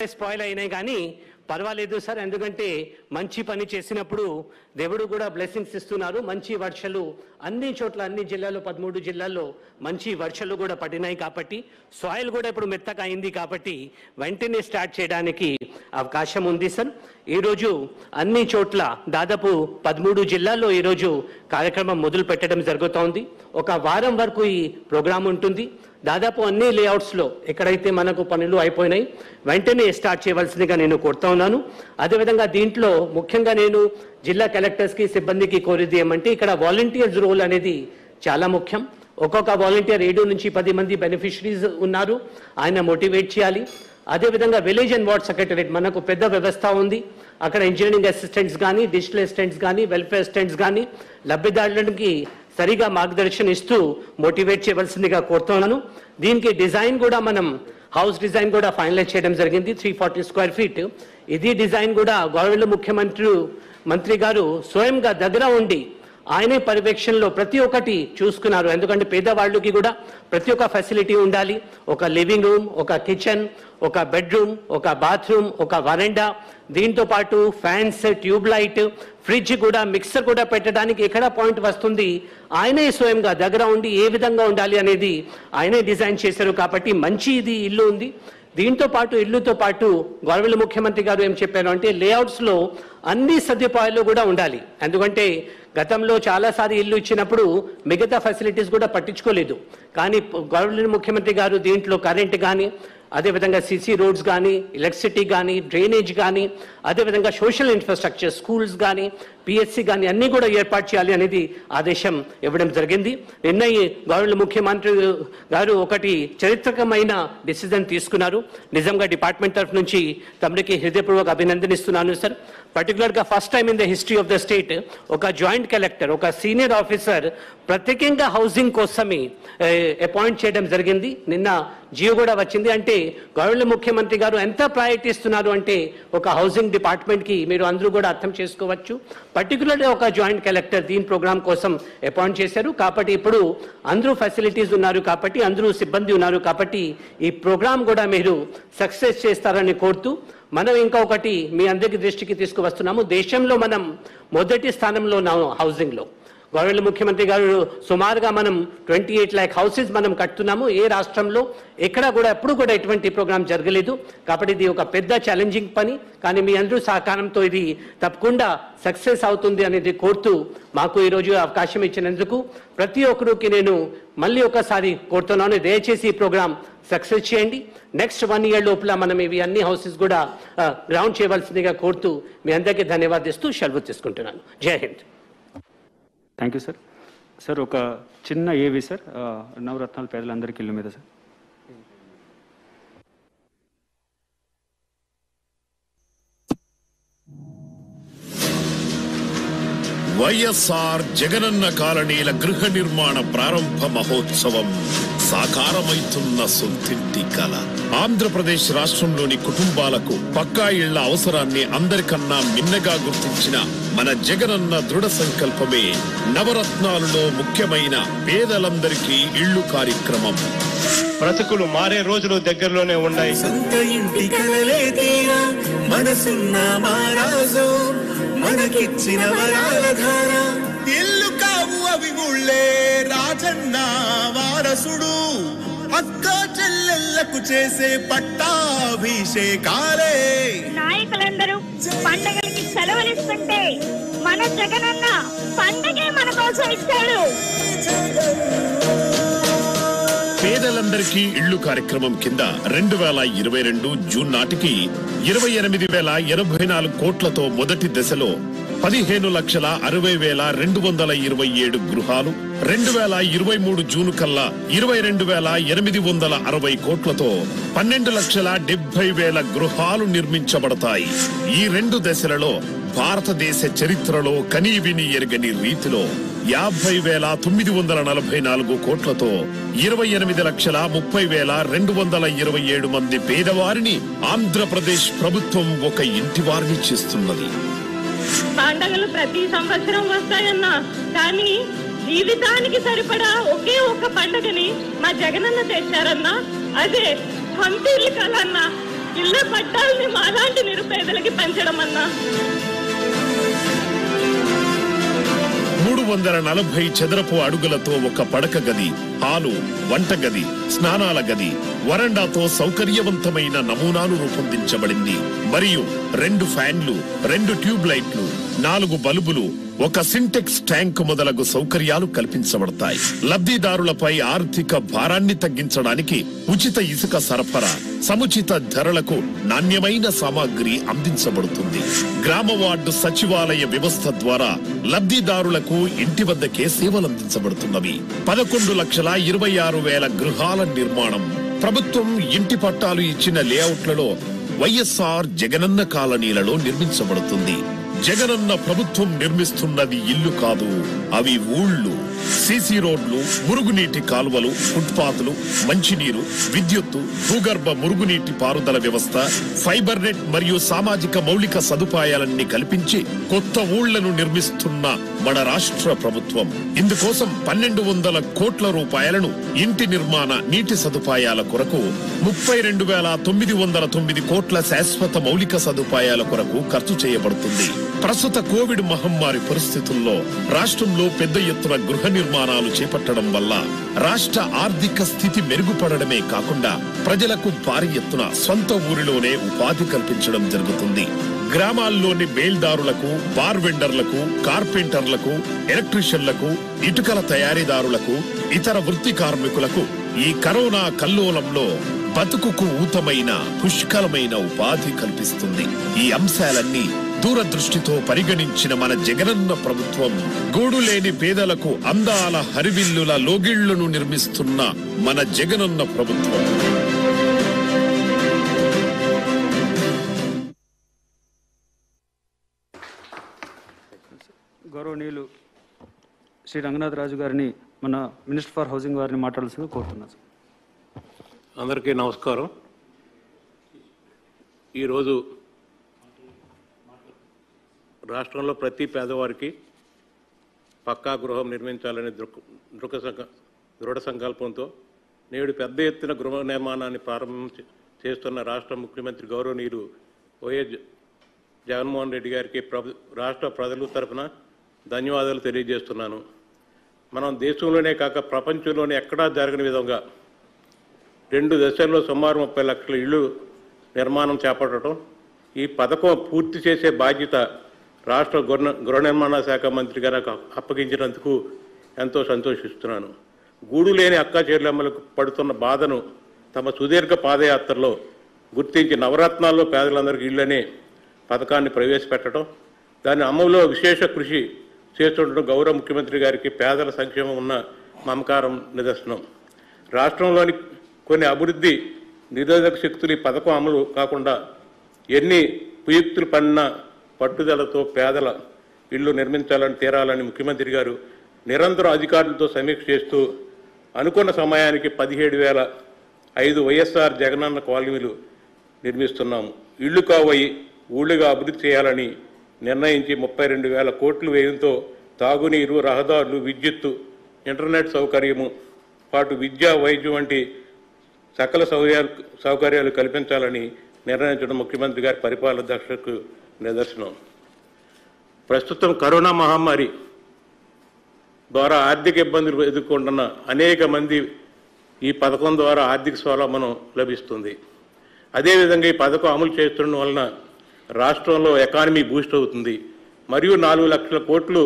Spoil అయినాయి కానీ పర్వాలేదు సార్ ఎందుకంటే మంచి పని చేసినప్పుడు దేవుడు కూడా బ్లెస్సింగ్స్ ఇస్తున్నారు మంచి వర్షాలు అన్ని చోట్ల అన్ని జిల్లాల్లో పదమూడు జిల్లాల్లో మంచి వర్షాలు కూడా పడినాయి కాబట్టి సాయిల్ కూడా ఇప్పుడు మెత్తగా అయింది కాబట్టి వెంటనే స్టార్ట్ చేయడానికి అవకాశం ఉంది సార్ ఈరోజు అన్ని చోట్ల దాదాపు పదమూడు జిల్లాల్లో ఈరోజు కార్యక్రమం మొదలు పెట్టడం జరుగుతోంది ఒక వారం వరకు ఈ ప్రోగ్రాం ఉంటుంది దాదాపు అన్ని లేఅవుట్స్లో ఎక్కడైతే మనకు పనులు అయిపోయినాయి వెంటనే స్టార్ట్ చేయవలసిందిగా నేను కోరుతా ఉన్నాను అదేవిధంగా దీంట్లో ముఖ్యంగా నేను జిల్లా కలెక్టర్స్కి సిబ్బందికి కోరేది ఏమంటే ఇక్కడ వాలంటీర్స్ రోల్ అనేది చాలా ముఖ్యం ఒక్కొక్క వాలంటీర్ ఏడు నుంచి పది మంది బెనిఫిషరీస్ ఉన్నారు ఆయన మోటివేట్ చేయాలి అదేవిధంగా విలేజ్ అండ్ వార్డ్ సెక్రటరేట్ మనకు పెద్ద వ్యవస్థ ఉంది అక్కడ ఇంజనీరింగ్ అసిస్టెంట్స్ కానీ డిజిటల్ అసిస్టెంట్స్ కానీ వెల్ఫేర్ అసిస్టెంట్స్ కానీ లబ్ధిదారులకి సరిగా మార్గదర్శనం ఇస్తూ మోటివేట్ చేయవలసిందిగా కోరుతున్నాను దీనికి డిజైన్ కూడా మనం హౌస్ డిజైన్ కూడా ఫైనలైజ్ చేయడం జరిగింది త్రీ ఫార్టీ స్క్వేర్ ఫీట్ ఇది డిజైన్ కూడా గవర్నమెంట్ ముఖ్యమంత్రి మంత్రి గారు స్వయంగా దగ్గర ఉండి ఆయనే పర్యవేక్షణలో ప్రతి ఒక్కటి చూసుకున్నారు ఎందుకంటే పేదవాళ్ళకి కూడా ప్రతి ఒక్క ఫెసిలిటీ ఉండాలి ఒక లివింగ్ రూమ్ ఒక కిచెన్ ఒక బెడ్రూమ్ ఒక బాత్రూమ్ ఒక వరండా దీంతో పాటు ఫ్యాన్స్ ట్యూబ్ లైట్ ఫ్రిడ్జ్ కూడా మిక్సర్ కూడా పెట్టడానికి ఎక్కడ పాయింట్ వస్తుంది ఆయనే స్వయంగా దగ్గర ఉండి ఏ విధంగా ఉండాలి అనేది ఆయనే డిజైన్ చేశారు కాబట్టి మంచి ఇది ఇల్లు ఉంది దీంతో పాటు ఇల్లుతో పాటు గవర్నమెంట్ ముఖ్యమంత్రి గారు ఏం చెప్పారు అంటే లేఅవుట్స్లో అన్ని సదుపాయాలు కూడా ఉండాలి ఎందుకంటే గతంలో చాలాసార్లు ఇల్లు ఇచ్చినప్పుడు మిగతా ఫెసిలిటీస్ కూడా పట్టించుకోలేదు కానీ గవర్నమెంట్ ముఖ్యమంత్రి గారు దీంట్లో కరెంట్ కానీ అదేవిధంగా సిసి రోడ్స్ కానీ ఎలక్ట్రిసిటీ కానీ డ్రైనేజ్ కానీ అదేవిధంగా సోషల్ ఇన్ఫ్రాస్ట్రక్చర్ స్కూల్స్ కానీ పిఎస్సి కానీ అన్నీ కూడా ఏర్పాటు చేయాలి అనేది ఆదేశం ఇవ్వడం జరిగింది నిన్న ఈ గవర్నమెంట్ ముఖ్యమంత్రి గారు ఒకటి చరిత్రకమైన డిసిజన్ తీసుకున్నారు నిజంగా డిపార్ట్మెంట్ తరఫు నుంచి తమరికి హృదయపూర్వక అభినందనిస్తున్నాను సార్ పర్టికులర్గా first time in the history of the state ఒక జాయింట్ కలెక్టర్ ఒక సీనియర్ ఆఫీసర్ ప్రత్యేకంగా హౌసింగ్ కోసమే అపాయింట్ చేయడం జరిగింది నిన్న జియో కూడా వచ్చింది అంటే గవర్నమెంట్ ముఖ్యమంత్రి గారు ఎంత ప్రయారిటీ ఇస్తున్నారు అంటే ఒక హౌసింగ్ డిపార్ట్మెంట్కి మీరు అందరూ కూడా అర్థం చేసుకోవచ్చు పర్టికులర్గా ఒక జాయింట్ కలెక్టర్ దీని ప్రోగ్రామ్ కోసం అపాయింట్ చేశారు కాబట్టి ఇప్పుడు అందరూ ఫెసిలిటీస్ ఉన్నారు కాబట్టి అందరూ సిబ్బంది ఉన్నారు కాబట్టి ఈ ప్రోగ్రామ్ కూడా మీరు సక్సెస్ చేస్తారని కోరుతూ మనం ఇంకా ఒకటి మీ అందరికి దృష్టికి తీసుకువస్తున్నాము దేశంలో మనం మొదటి స్థానంలో ఉన్నాము హౌసింగ్లో గవర్నమెంట్ ముఖ్యమంత్రి గారు సుమారుగా మనం ట్వంటీ ఎయిట్ ల్యాక్ హౌసెస్ మనం కట్టున్నాము ఏ రాష్ట్రంలో ఎక్కడా కూడా ఎప్పుడు కూడా ఎటువంటి ప్రోగ్రాం జరగలేదు కాబట్టి ఇది ఒక పెద్ద ఛాలెంజింగ్ పని కానీ మీ అందరూ సహకారంతో ఇది తప్పకుండా సక్సెస్ అవుతుంది అనేది కోరుతూ మాకు ఈరోజు అవకాశం ఇచ్చినందుకు ప్రతి ఒక్కరికి నేను మళ్ళీ ఒకసారి కోరుతున్నాను దయచేసి ఈ ప్రోగ్రాం సక్సెస్ చేయండి నెక్స్ట్ వన్ ఇయర్ లోపల మనం ఇవి అన్ని హౌసెస్ కూడా గ్రౌండ్ చేయవలసిందిగా కోరుతూ మీ అందరికీ ధన్యవాదిస్తూ సెలవు తీసుకుంటున్నాను Jai Hind thank you sir sir ఒక చిన్న ఏవి సార్ ఆ, నవరత్నాలు పేదలందరికీ ఇల్లు మీద సార్ వైఎస్ఆర్ జగనన్న కాలనీల గృహ నిర్మాణ ప్రారంభ మహోత్సవం సాకారమైతున్న సొంతింటి కల ఆంధ్రప్రదేశ్ రాష్ట్రంలోని కుటుంబాలకు పక్కా ఇళ్ల అవసరాన్ని అందరికన్నా మిన్నగా గుర్తించిన మన జగనన్న దృఢ సంకల్పమే నవరత్నాలలో ముఖ్యమైన పేదలందరికీ ఇళ్ళు కార్యక్రమం బ్రతుకులు మారే రోజులు దగ్గరలోనే ఉన్నాయి సొంత ఇంటి కలలే తీరా మనసున్న మారాజు మనకిచ్చిన వరాల ధార ఇల్లు కావు అవి గుళ్ళే రాజన్న వారసుడు అక్క చెల్లెళ్లకు చేసే పట్టాభిషేకాలే నాయకులందరూ పండగలకి సెలవులిస్తుంటే మన జగనన్న పండగే మన కోసం ఇచ్చాడు పేదలందరికీ ఇళ్ళు కార్యక్రమం కింద రెండు వేల ఇరవై రెండు జూన్ నాటికి ఇరవై ఎనిమిది వేల ఎనభై నాలుగు కోట్లతో మొదటి దశలో పదిహేను లక్షల అరవై వేల రెండు వందల ఇరవై ఏడు గృహాలు రెండు వేల ఇరవై మూడు జూన్ కల్లా ఇరవై రెండు వేల ఎనిమిది వందల అరవై కోట్లతో పన్నెండు లక్షల డెబ్బై వేల గృహాలు నిర్మించబడతాయి ఈ రెండు దశలలో భారతదేశ చరిత్రలో కనీవిని ఎరగని రీతిలో యాభై వేల తొమ్మిది వందల నలభై నాలుగు కోట్లతో ఇరవై ఎనిమిది లక్షల ముప్పై వేల రెండు వందల ఇరవై ఏడు మంది పేదవారిని ఆంధ్రప్రదేశ్ ప్రభుత్వం ఒక ఇంటి వారిని చేస్తున్నది పండగలు ప్రతి సంవత్సరం వస్తాయన్నా కానీ జీవితానికి సరిపడా ఒకే ఒక పండగని మా జగనన్న తెచ్చారన్నా అదే సొంత ఇల్లు కలన్నా ఇళ్ళ పట్టాలని మాలాంటి నిరుపేదలకి పెంచడం అన్నా మూడు వందల నలభై చదరపు అడుగులతో ఒక పడక గది హాలు వంటగది స్నానాల గది వరండాతో సౌకర్యవంతమైన నమూనాలు రూపొందించబడింది మరియు రెండు ఫ్యాన్లు రెండు ట్యూబ్ లైట్లు నాలుగు బల్బులు ఒక సింటెక్స్ ట్యాంక్ మొదలగు సౌకర్యాలు కల్పించబడతాయి లబ్ధిదారులపై ఆర్థిక భారాన్ని తగ్గించడానికి ఉచిత ఇసుక సరఫరా సముచిత ధరలకు నాణ్యమైన సామాగ్రి అందించబడుతుంది గ్రామ వార్డు సచివాలయ వ్యవస్థ ద్వారా లబ్ధిదారులకు ఇంటి వద్దకే సేవలు అందించబడుతున్నవి పదకొండు లక్షల ఇరవై ఆరు వేల గృహాల నిర్మాణం ప్రభుత్వం ఇంటి పట్టాలు ఇచ్చిన లేఅవుట్లలో వైఎస్ఆర్ జగనన్న కాలనీలలో నిర్మించబడుతుంది జగనన్న ప్రభుత్వం నిర్మిస్తున్నది ఇల్లు కాదు అవి ఊళ్ళు సీసీ రోడ్లు మురుగునీటి కాలువలు ఫుట్పాత్లు మంచినీరు విద్యుత్తు భూగర్భ మురుగునీటి పారుదల వ్యవస్థ ఫైబర్ నెట్ మరియు సామాజిక మౌలిక సదుపాయాలన్నీ కల్పించి కొత్త ఊళ్లను నిర్మిస్తున్న మన రాష్ట్ర ప్రభుత్వం ఇందుకోసం పన్నెండు వందల కోట్ల రూపాయలను ఇంటి నిర్మాణ నీటి సదుపాయాల కొరకు ముప్పై రెండు వేల తొమ్మిది వందల తొమ్మిది కోట్ల శాశ్వత మౌలిక సదుపాయాల కొరకు ఖర్చు చేయబడుతుంది ప్రస్తుత కోవిడ్ మహమ్మారి పరిస్థితుల్లో రాష్ట్రంలో పెద్ద ఎత్తున గృహ నిర్మాణాలు చేపట్టడం వల్ల రాష్ట్ర ఆర్థిక స్థితి మెరుగుపడడమే కాకుండా ప్రజలకు భారీ ఎత్తున సొంత ఊరిలోనే ఉపాధి కల్పించడం జరుగుతుంది గ్రామాల్లోని బేల్దారులకు బార్ వెండర్లకు కార్పెంటర్లకు ఎలక్ట్రీషియన్లకు ఇటుకల తయారీదారులకు ఇతర వృత్తి కార్మికులకు ఈ కరోనా కల్లోలంలో బతుకుకు ఊతమైన పుష్కలమైన ఉపాధి కల్పిస్తుంది ఈ అంశాలన్నీ దూరదృష్టితో పరిగణించిన మన జగనన్న ప్రభుత్వం గూడు లేని పేదలకు అందాల హరివిల్లుల లోగిళ్లను నిర్మిస్తున్న మన జగనన్న ప్రభుత్వం గౌరవనీయులు శ్రీ రంగనాథ్ రాజు గారిని మన మినిస్టర్ ఫర్ హౌసింగ్ వారిని మాట్లాడాల్సిందిగా కోరుతున్నాను సార్ అందరికీ నమస్కారం ఈరోజు రాష్ట్రంలో ప్రతి పేదవారికి పక్కా గృహం నిర్మించాలనే దృక్ దృఢ సంక దృఢ సంకల్పంతో నేడు పెద్ద ఎత్తున గృహ నిర్మాణాన్ని ప్రారంభం చే- చేస్తున్న రాష్ట్ర ముఖ్యమంత్రి గౌరవనీయులు వైఎస్ జ- జగన్మోహన్ రెడ్డి గారికి ప్రభు రాష్ట్ర ప్రజల తరఫున ధన్యవాదాలు తెలియజేస్తున్నాను మనం దేశంలోనే కాక ప్రపంచంలోనే ఎక్కడా జరగని విధంగా రెండు దశల్లో సుమారు ముప్పై లక్షల ఇళ్ళు నిర్మాణం చేపట్టడం ఈ పథకం పూర్తి చేసే బాధ్యత రాష్ట్ర గృహ గృహ నిర్మాణ శాఖ మంత్రి గారికి అప్పగించినందుకు ఎంతో సంతోషిస్తున్నాను గూడు లేని అక్క చెల్లెమ్మలకు పడుతున్న బాధను తమ సుదీర్ఘ పాదయాత్రలో గుర్తించి నవరత్నాల్లో పేదలందరికీ ఇళ్ళనే పథకాన్ని ప్రవేశపెట్టడం దాని అమలులో విశేష కృషి చేస్తుండడం గౌరవ ముఖ్యమంత్రి గారికి పేదల సంక్షేమం ఉన్న మమకారం నిదర్శనం రాష్ట్రంలోని కొన్ని అభివృద్ధి నిరోధక శక్తులు ఈ పథకం అమలు కాకుండా ఎన్ని కుయుక్తులు పడినా పట్టుదలతో పేదల ఇల్లు నిర్మించాలని తీరాలని ముఖ్యమంత్రి గారు నిరంతరం అధికారులతో సమీక్ష చేస్తూ అనుకున్న సమయానికి పదిహేడు వేల ఐదు వైఎస్ఆర్ జగనన్న కాలనీలు నిర్మిస్తున్నాము ఇళ్లు కావయి ఊళ్ళుగా అభివృద్ధి చేయాలని నిర్ణయించి ముప్పై రెండు వేల కోట్లు వ్యయంతో తాగునీరు రహదారులు విద్యుత్తు ఇంటర్నెట్ సౌకర్యము పాటు విద్య వైద్యం వంటి సకల సౌకర్యాలు సౌకర్యాలు కల్పించాలని నిర్ణయించడం ముఖ్యమంత్రి గారి పరిపాలన దక్షకు నిదర్శనం ప్రస్తుతం కరోనా మహమ్మారి ద్వారా ఆర్థిక ఇబ్బందులు ఎదుర్కొంటున్న అనేక మంది ఈ పథకం ద్వారా ఆర్థిక స్వావలంబనం లభిస్తుంది అదేవిధంగా ఈ పథకం అమలు చేస్తుండడం వలన రాష్ట్రంలో ఎకానమీ బూస్ట్ అవుతుంది మరియు నాలుగు లక్షల కోట్లు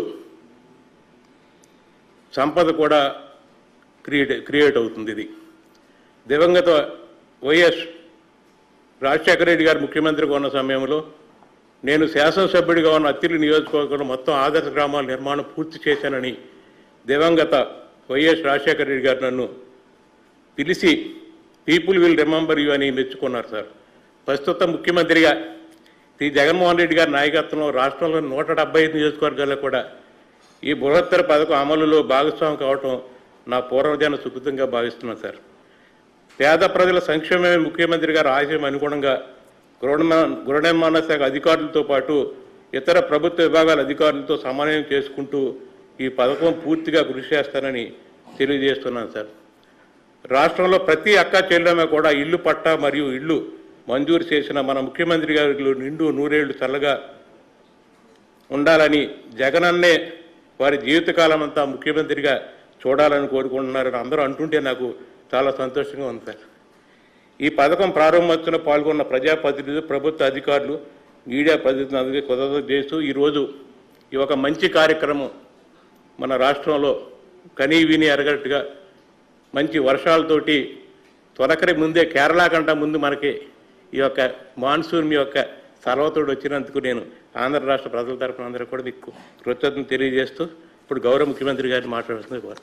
సంపద కూడా క్రియేట్ క్రియేట్ అవుతుంది ఇది దివంగత వైఎస్ రాజశేఖర రెడ్డి గారు ముఖ్యమంత్రిగా ఉన్న సమయంలో నేను శాసనసభ్యుడిగా ఉన్న అత్తిలి నియోజకవర్గంలో మొత్తం ఆదర్శ గ్రామాల నిర్మాణం పూర్తి చేశానని దివంగత వైఎస్ రాజశేఖర రెడ్డి గారు నన్ను పిలిచి పీపుల్ విల్ రిమెంబర్ యూ అని మెచ్చుకున్నారు సార్ ప్రస్తుత ముఖ్యమంత్రిగా శ్రీ జగన్మోహన్ రెడ్డి గారి నాయకత్వంలో రాష్ట్రంలో నూట డెబ్బై ఐదు నియోజకవర్గాల్లో కూడా ఈ బృహత్తర పథకం అమలులో భాగస్వామి కావటం నా పూర్వజన సుకృతంగా భావిస్తున్నాను సార్ పేద ప్రజల సంక్షేమమే ముఖ్యమంత్రి గారి ఆశయం అనుగుణంగా గృహ నిర్మా- గృహ నిర్మాణ శాఖ అధికారులతో పాటు ఇతర ప్రభుత్వ విభాగాల అధికారులతో సమన్వయం చేసుకుంటూ ఈ పథకం పూర్తిగా కృషి చేస్తానని తెలియజేస్తున్నాను సార్ రాష్ట్రంలో ప్రతి అక్క చెల్లెమ్మ కూడా ఇల్లు పట్టా మరియు ఇల్లు మంజూరు చేసిన మన ముఖ్యమంత్రి గారు నిండు నూరేళ్లు చల్లగా ఉండాలని జగనన్నే వారి జీవితకాలం అంతా ముఖ్యమంత్రిగా చూడాలని కోరుకుంటున్నారని అందరూ అంటుంటే నాకు చాలా సంతోషంగా ఉంది సార్ ఈ పథకం ప్రారంభోత్సవంలో పాల్గొన్న ప్రజాప్రతినిధులు ప్రభుత్వ అధికారులు మీడియా ప్రతినిధులందరికీ కృతజ్ఞతలు చేస్తూ ఈరోజు ఈ ఒక మంచి కార్యక్రమం మన రాష్ట్రంలో కనీ విని ఎరగట్టుగా మంచి వర్షాలతోటి తొలకరి ముందే కేరళ కంట ముందు మనకి ఈ యొక్క మాన్సూన్ మీ యొక్క సర్వతోడు వచ్చినందుకు నేను ఆంధ్ర రాష్ట్ర ప్రజల తరఫున అందరూ కూడా మీకు కృతజ్ఞత తెలియజేస్తూ ఇప్పుడు గౌరవ ముఖ్యమంత్రి గారిని మాట్లాడుతుంది కోరు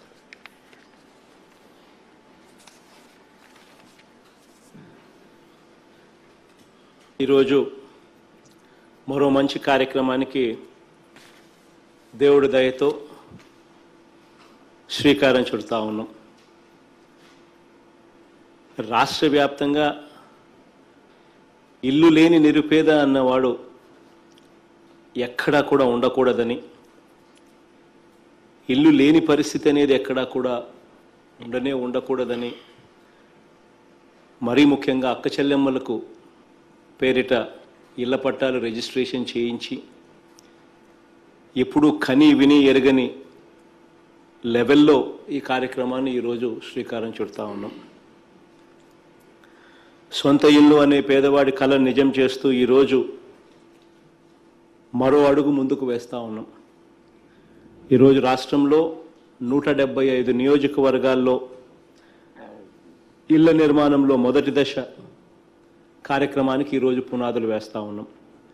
ఈరోజు మరో మంచి కార్యక్రమానికి దేవుడి దయతో శ్రీకారం చుడతా ఉన్నాం రాష్ట్ర వ్యాప్తంగా ఇల్లు లేని నిరుపేద అన్నవాడు ఎక్కడా కూడా ఉండకూడదని ఇల్లు లేని పరిస్థితి అనేది ఎక్కడా కూడా ఉండనే ఉండకూడదని మరీ ముఖ్యంగా అక్క చెల్లెమ్మలకు పేరిట ఇళ్ల పట్టాలు రిజిస్ట్రేషన్ చేయించి ఎప్పుడు కని విని ఎరగని లెవెల్లో ఈ కార్యక్రమాన్ని ఈరోజు శ్రీకారం చుడతా ఉన్నాం సొంత ఇల్లు అనే పేదవాడి కళ నిజం చేస్తూ ఈరోజు మరో అడుగు ముందుకు వేస్తూ ఉన్నాం ఈరోజు రాష్ట్రంలో నూట డెబ్బై ఐదు నియోజకవర్గాల్లో ఇళ్ల నిర్మాణంలో మొదటి దశ కార్యక్రమానికి ఈరోజు పునాదులు వేస్తూ ఉన్నాం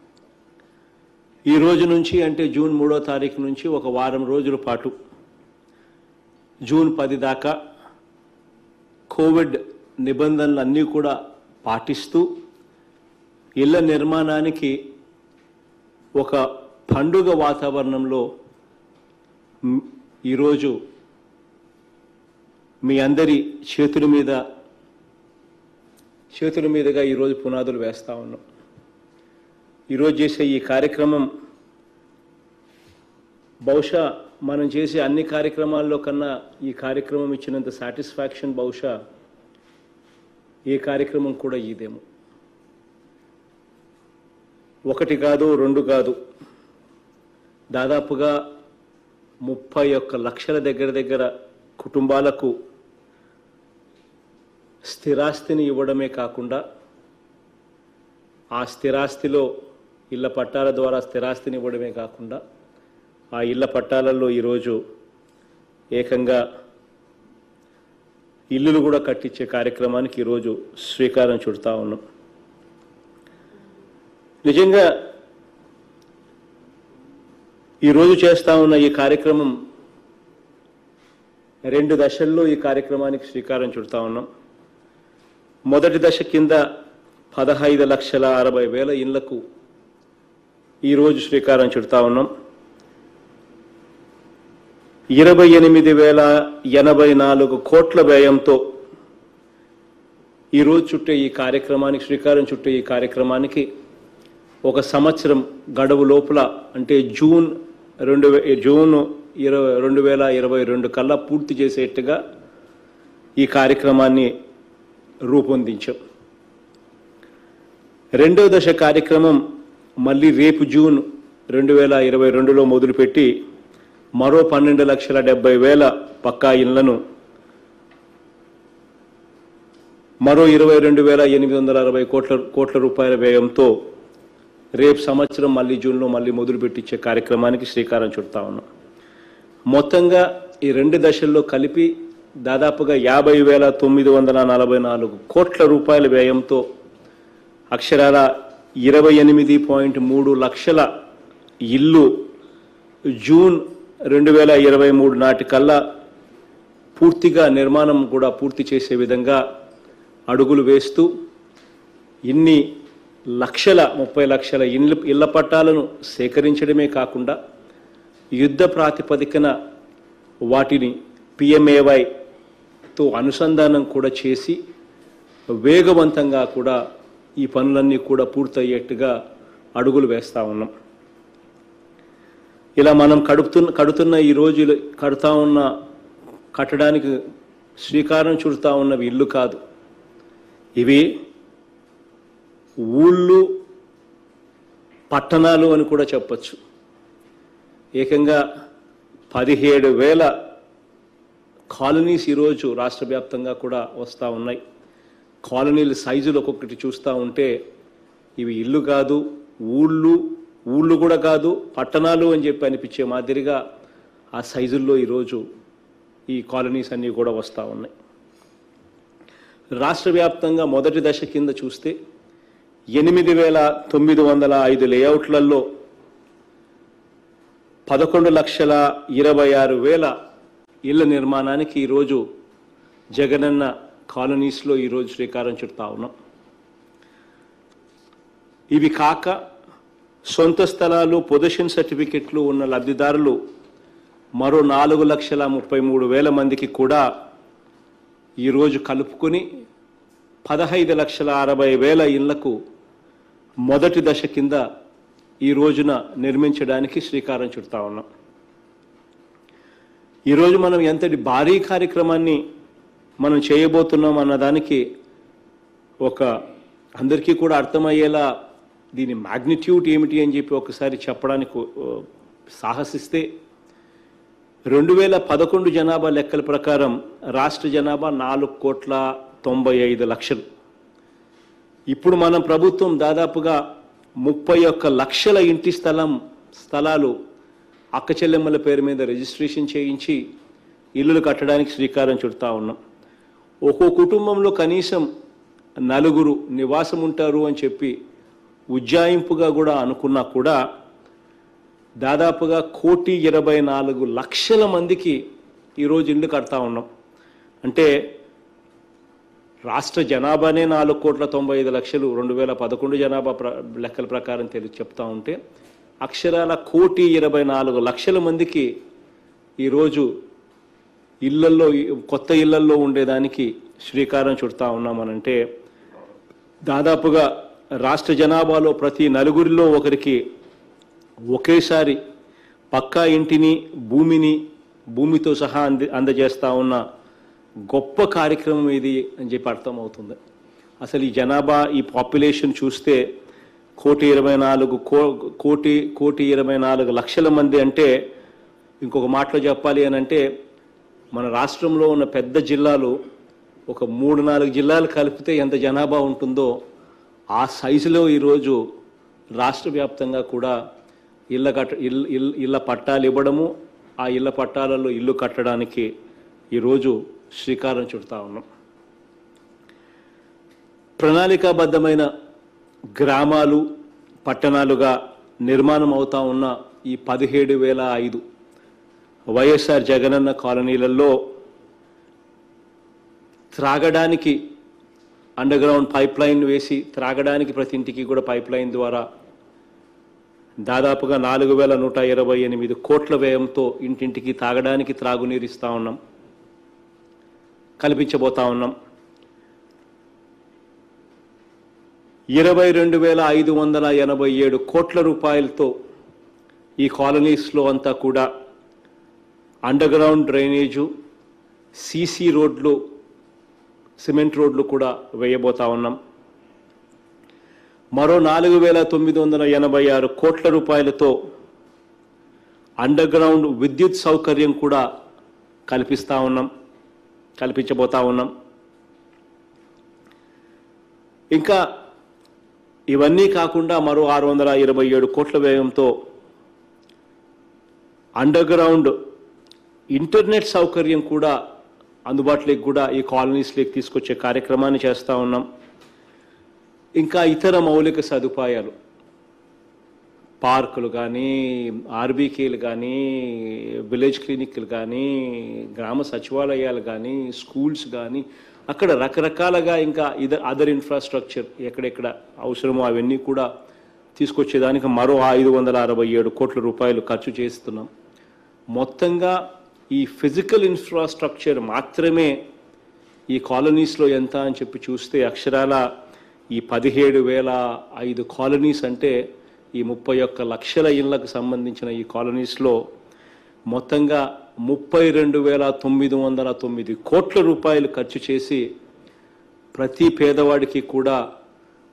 ఈ రోజు నుంచి అంటే జూన్ మూడో తారీఖు నుంచి ఒక వారం రోజుల పాటు జూన్ పది దాకా కోవిడ్ నిబంధనలు అన్నీ కూడా పాటిస్తూ ఇళ్ల నిర్మాణానికి ఒక పండుగ వాతావరణంలో మ్, ఈరోజు మీ అందరి చేతుల మీద చేతుల మీదుగా ఈరోజు పునాదులు వేస్తా ఉన్నాం ఈరోజు చేసే ఈ కార్యక్రమం బహుశా మనం చేసే అన్ని కార్యక్రమాల్లో కన్నా ఈ కార్యక్రమం ఇచ్చినంత సాటిస్ఫాక్షన్ బహుశా ఏ కార్యక్రమం కూడా ఇదేమో ఒకటి కాదు రెండు కాదు దాదాపుగా ముప్పై ఒక్క లక్షల దగ్గర దగ్గర కుటుంబాలకు స్థిరాస్తిని ఇవ్వడమే కాకుండా ఆ స్థిరాస్తిలో ఇళ్ల పట్టాల ద్వారా స్థిరాస్తిని ఇవ్వడమే కాకుండా ఆ ఇళ్ల పట్టాలలో ఈరోజు ఏకంగా ఇల్లులు కూడా కట్టించే కార్యక్రమానికి ఈరోజు శ్రీకారం చుడతా ఉన్నాం నిజంగా ఈరోజు చేస్తా ఉన్న ఈ కార్యక్రమం రెండు దశల్లో ఈ కార్యక్రమానికి శ్రీకారం చుడతా ఉన్నాం మొదటి దశ కింద పదహైదు లక్షల అరవై వేల ఇళ్లకు ఈరోజు శ్రీకారం చుడతా ఉన్నాం ఇరవై ఎనిమిది వేల ఎనభై నాలుగు కోట్ల వ్యయంతో ఈరోజు చుట్టే ఈ కార్యక్రమానికి శ్రీకారం చుట్టే ఈ కార్యక్రమానికి ఒక సంవత్సరం గడువు లోపల అంటే జూన్ రెండు వే జూన్ ఇరవై రెండు వేల ఇరవై రెండు కల్లా పూర్తి చేసేట్టుగా ఈ కార్యక్రమాన్ని రూపొందించాం రెండో దశ కార్యక్రమం మళ్ళీ రేపు జూన్ రెండు వేల ఇరవై రెండులో మొదలుపెట్టి మరో పన్నెండు లక్షల డెబ్బై వేల పక్కా ఇళ్లను మరో ఇరవై రెండు వేల ఎనిమిది వందల అరవై కోట్ల కోట్ల రూపాయల వ్యయంతో రేపు సంవత్సరం మళ్ళీ జూన్లో మళ్ళీ మొదలుపెట్టించే కార్యక్రమానికి శ్రీకారం చుడతా ఉన్నాం మొత్తంగా ఈ రెండు దశల్లో కలిపి దాదాపుగా యాభై వేల తొమ్మిది వందల నలభై నాలుగు కోట్ల రూపాయల వ్యయంతో అక్షరాల ఇరవై ఎనిమిది పాయింట్ మూడు లక్షల ఇల్లు జూన్ రెండు వేల ఇరవై మూడు నాటికల్లా పూర్తిగా నిర్మాణం కూడా పూర్తి చేసే విధంగా అడుగులు వేస్తూ ఇన్ని లక్షల ముప్పై లక్షల ఇళ్ళ ఇళ్ల పట్టాలను సేకరించడమే కాకుండా యుద్ధ ప్రాతిపదికన వాటిని పిఎంఏవైతో అనుసంధానం కూడా చేసి వేగవంతంగా కూడా ఈ పనులన్నీ కూడా పూర్తయ్యేట్టుగా అడుగులు వేస్తూ ఉన్నాం ఇలా మనం కడుపుతున్న కడుతున్న ఈ రోజు కడుతా ఉన్న కట్టడానికి శ్రీకారం చుడుతా ఉన్నవి ఇల్లు కాదు ఇవి ఊళ్ళు పట్టణాలు అని కూడా చెప్పచ్చు ఏకంగా పదిహేడు వేల కాలనీస్ ఈరోజు రాష్ట్ర వ్యాప్తంగా కూడా వస్తూ ఉన్నాయి కాలనీల సైజులు ఒక్కొక్కటి చూస్తూ ఉంటే ఇవి ఇల్లు కాదు ఊళ్ళు ఊళ్ళు కూడా కాదు పట్టణాలు అని చెప్పి అనిపించే మాదిరిగా ఆ సైజుల్లో ఈరోజు ఈ కాలనీస్ అన్నీ కూడా వస్తూ ఉన్నాయి రాష్ట్ర వ్యాప్తంగా మొదటి దశ కింద చూస్తే ఎనిమిది వేల తొమ్మిది వందల ఐదు లేఅవుట్లలో పదకొండు లక్షల ఇరవై ఆరు వేల ఇళ్ల నిర్మాణానికి ఈరోజు జగనన్న కాలనీస్లో ఈరోజు శ్రీకారం చుడతా ఉన్నాం ఇవి కాక సొంత స్థలాలు పొజిషన్ సర్టిఫికెట్లు ఉన్న లబ్ధిదారులు మరో నాలుగు లక్షల ముప్పై మూడు వేల మందికి కూడా ఈరోజు కలుపుకొని పదహైదు లక్షల అరవై వేల ఇళ్లకు మొదటి దశ కింద ఈ రోజున నిర్మించడానికి శ్రీకారం చుడతా ఉన్నాం ఈరోజు మనం ఎంతటి భారీ కార్యక్రమాన్ని మనం చేయబోతున్నాం అన్నదానికి ఒక అందరికీ కూడా అర్థమయ్యేలా దీని మ్యాగ్నిట్యూడ్ ఏమిటి అని చెప్పి ఒకసారి చెప్పడానికి ఓ, సాహసిస్తే రెండు వేల పదకొండు జనాభా లెక్కల ప్రకారం రాష్ట్ర జనాభా నాలుగు కోట్ల తొంభై ఐదు లక్షలు ఇప్పుడు మనం ప్రభుత్వం దాదాపుగా ముప్పై ఒక్క లక్షల ఇంటి స్థలం స్థలాలు అక్క చెల్లెమ్మల పేరు మీద రిజిస్ట్రేషన్ చేయించి ఇల్లులు కట్టడానికి శ్రీకారం చుడతా ఉన్నాం ఒక్కో కుటుంబంలో కనీసం నలుగురు నివాసం ఉంటారు అని చెప్పి ఉజ్జాయింపుగా కూడా అనుకున్నా కూడా దాదాపుగా కోటి ఇరవై నాలుగు లక్షల మందికి ఈరోజు ఇల్లు కడతా ఉన్నాం అంటే రాష్ట్ర జనాభానే నాలుగు కోట్ల తొంభై ఐదు లక్షలు రెండు వేల పదకొండు జనాభా ప్ర లెక్కల ప్రకారం తెలి చెప్తా ఉంటే అక్షరాల కోటి ఇరవై నాలుగు లక్షల మందికి ఈరోజు ఇళ్లల్లో కొత్త ఇళ్లల్లో ఉండేదానికి శ్రీకారం చుడతా ఉన్నామనంటే దాదాపుగా రాష్ట్ర జనాభాలో ప్రతి నలుగురిలో ఒకరికి ఒకేసారి పక్కా ఇంటిని భూమిని భూమితో సహా అంది అందజేస్తా ఉన్న గొప్ప కార్యక్రమం ఇది అని చెప్పి అర్థమవుతుంది అసలు ఈ జనాభా ఈ పాపులేషన్ చూస్తే కోటి ఇరవై నాలుగు కో కోటి కోటి ఇరవై నాలుగు లక్షల మంది అంటే ఇంకొక మాటలో చెప్పాలి అని అంటే మన రాష్ట్రంలో ఉన్న పెద్ద జిల్లాలు ఒక మూడు నాలుగు జిల్లాలు కలిపితే ఎంత జనాభా ఉంటుందో ఆ సైజులో ఈరోజు రాష్ట్ర వ్యాప్తంగా కూడా ఇళ్ళ కట్ట ఇల్ ఇల్- ఇళ్ళ పట్టాలు ఇవ్వడము ఆ ఇళ్ళ పట్టాలలో ఇల్లు కట్టడానికి ఈరోజు శ్రీకారం చుడతా ఉన్నాం ప్రణాళికాబద్ధమైన గ్రామాలు పట్టణాలుగా నిర్మాణం అవుతా ఉన్న ఈ పదిహేడు వేల ఐదు వైఎస్ఆర్ జగనన్న కాలనీలలో త్రాగడానికి అండర్ గ్రౌండ్ పైప్ లైన్ వేసి త్రాగడానికి ప్రతి ఇంటికి కూడా పైప్ లైన్ ద్వారా దాదాపుగా నాలుగు వేల నూట ఇరవై ఎనిమిది కోట్ల వ్యయంతో ఇంటింటికి తాగడానికి త్రాగునీరు ఇస్తా ఉన్నాం కల్పించబోతా ఉన్నాం ఇరవై రెండు వేల ఐదు వందల ఎనభై ఏడు కోట్ల రూపాయలతో ఈ కాలనీస్లో అంతా కూడా అండర్ గ్రౌండ్ డ్రైనేజు సీసీ రోడ్లు సిమెంట్ రోడ్లు కూడా వేయబోతా ఉన్నాం మరో నాలుగు వేల తొమ్మిది వందల ఎనభై ఆరు కోట్ల రూపాయలతో అండర్ గ్రౌండ్ విద్యుత్ సౌకర్యం కూడా కల్పిస్తా ఉన్నాం కల్పించబోతా ఉన్నాం ఇంకా ఇవన్నీ కాకుండా మరో ఆరు వందల ఇరవై ఏడు కోట్ల వ్యయంతో అండర్ గ్రౌండ్ ఇంటర్నెట్ సౌకర్యం కూడా అందుబాటులోకి కూడా ఈ కాలనీస్లోకి తీసుకొచ్చే కార్యక్రమాన్ని చేస్తూ ఉన్నాం ఇంకా ఇతర మౌలిక సదుపాయాలు పార్కులు కానీ ఆర్బీకేలు కానీ విలేజ్ క్లినిక్లు కానీ గ్రామ సచివాలయాలు కానీ స్కూల్స్ కానీ అక్కడ రకరకాలుగా ఇంకా ఇదర్ అదర్ ఇన్ఫ్రాస్ట్రక్చర్ ఎక్కడెక్కడ అవసరమో అవన్నీ కూడా తీసుకొచ్చేదానికి మరో ఐదు వందల అరవై ఏడు కోట్ల రూపాయలు ఖర్చు చేస్తున్నాం మొత్తంగా ఈ ఫిజికల్ ఇన్ఫ్రాస్ట్రక్చర్ మాత్రమే ఈ కాలనీస్లో ఎంత అని చెప్పి చూస్తే అక్షరాల ఈ పదిహేడు వేల ఐదు కాలనీస్ అంటే ఈ ముప్పై ఒక్క లక్షల ఇళ్లకు సంబంధించిన ఈ కాలనీస్లో మొత్తంగా ముప్పై రెండు వేల తొమ్మిది వందల తొమ్మిది కోట్ల రూపాయలు ఖర్చు చేసి ప్రతి పేదవాడికి కూడా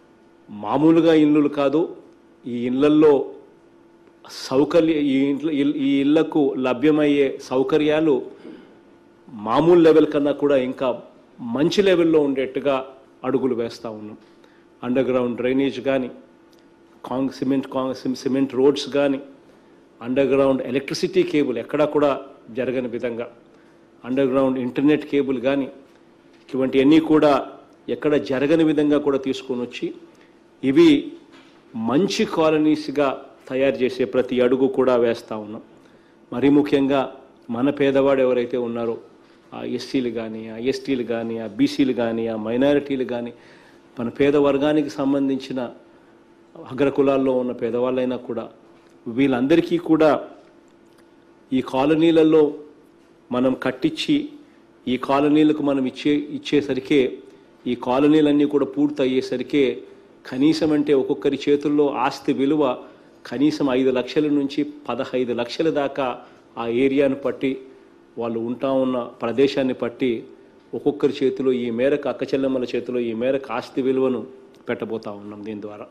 మామూలుగా ఇల్లులు కాదు ఈ ఇళ్లల్లో సౌకర్య ఈ ఇంట్లో ఈ ఇళ్లకు లభ్యమయ్యే సౌకర్యాలు మామూలు లెవెల్ కన్నా కూడా ఇంకా మంచి లెవెల్లో ఉండేట్టుగా అడుగులు వేస్తూ ఉన్నాం అండర్ గ్రౌండ్ డ్రైనేజ్ కానీ కాంగ్ సిమెంట్ కాంగ్ సిమెంట్ రోడ్స్ కానీ అండర్ గ్రౌండ్ ఎలక్ట్రిసిటీ కేబుల్ ఎక్కడా కూడా జరగని విధంగా అండర్ గ్రౌండ్ ఇంటర్నెట్ కేబుల్ కానీ ఇటువంటివన్నీ కూడా ఎక్కడ జరగని విధంగా కూడా తీసుకొని వచ్చి ఇవి మంచి కాలనీస్గా తయారు చేసే ప్రతి అడుగు కూడా వేస్తూ ఉన్నాం మరీ ముఖ్యంగా మన పేదవాడు ఎవరైతే ఉన్నారో ఆ ఎస్సీలు కానీ ఆ ఎస్టీలు కానీ ఆ బీసీలు కానీ ఆ మైనారిటీలు కానీ మన పేద వర్గానికి సంబంధించిన అగ్రకులాల్లో ఉన్న పేదవాళ్ళైనా కూడా వీళ్ళందరికీ కూడా ఈ కాలనీలలో మనం కట్టించి ఈ కాలనీలకు మనం ఇచ్చే ఇచ్చేసరికే ఈ కాలనీలన్నీ కూడా పూర్తి అయ్యేసరికే కనీసం అంటే ఒక్కొక్కరి చేతుల్లో ఆస్తి విలువ కనీసం ఐదు లక్షల నుంచి పదహైదు లక్షల దాకా ఆ ఏరియాను పట్టి వాళ్ళు ఉంటా ఉన్న ప్రదేశాన్ని పట్టి ఒక్కొక్కరి చేతిలో ఈ మేరకు అక్కచెల్లెమ్మల చేతిలో ఈ మేరకు ఆస్తి విలువను పెట్టబోతా ఉన్నాం దీని ద్వారా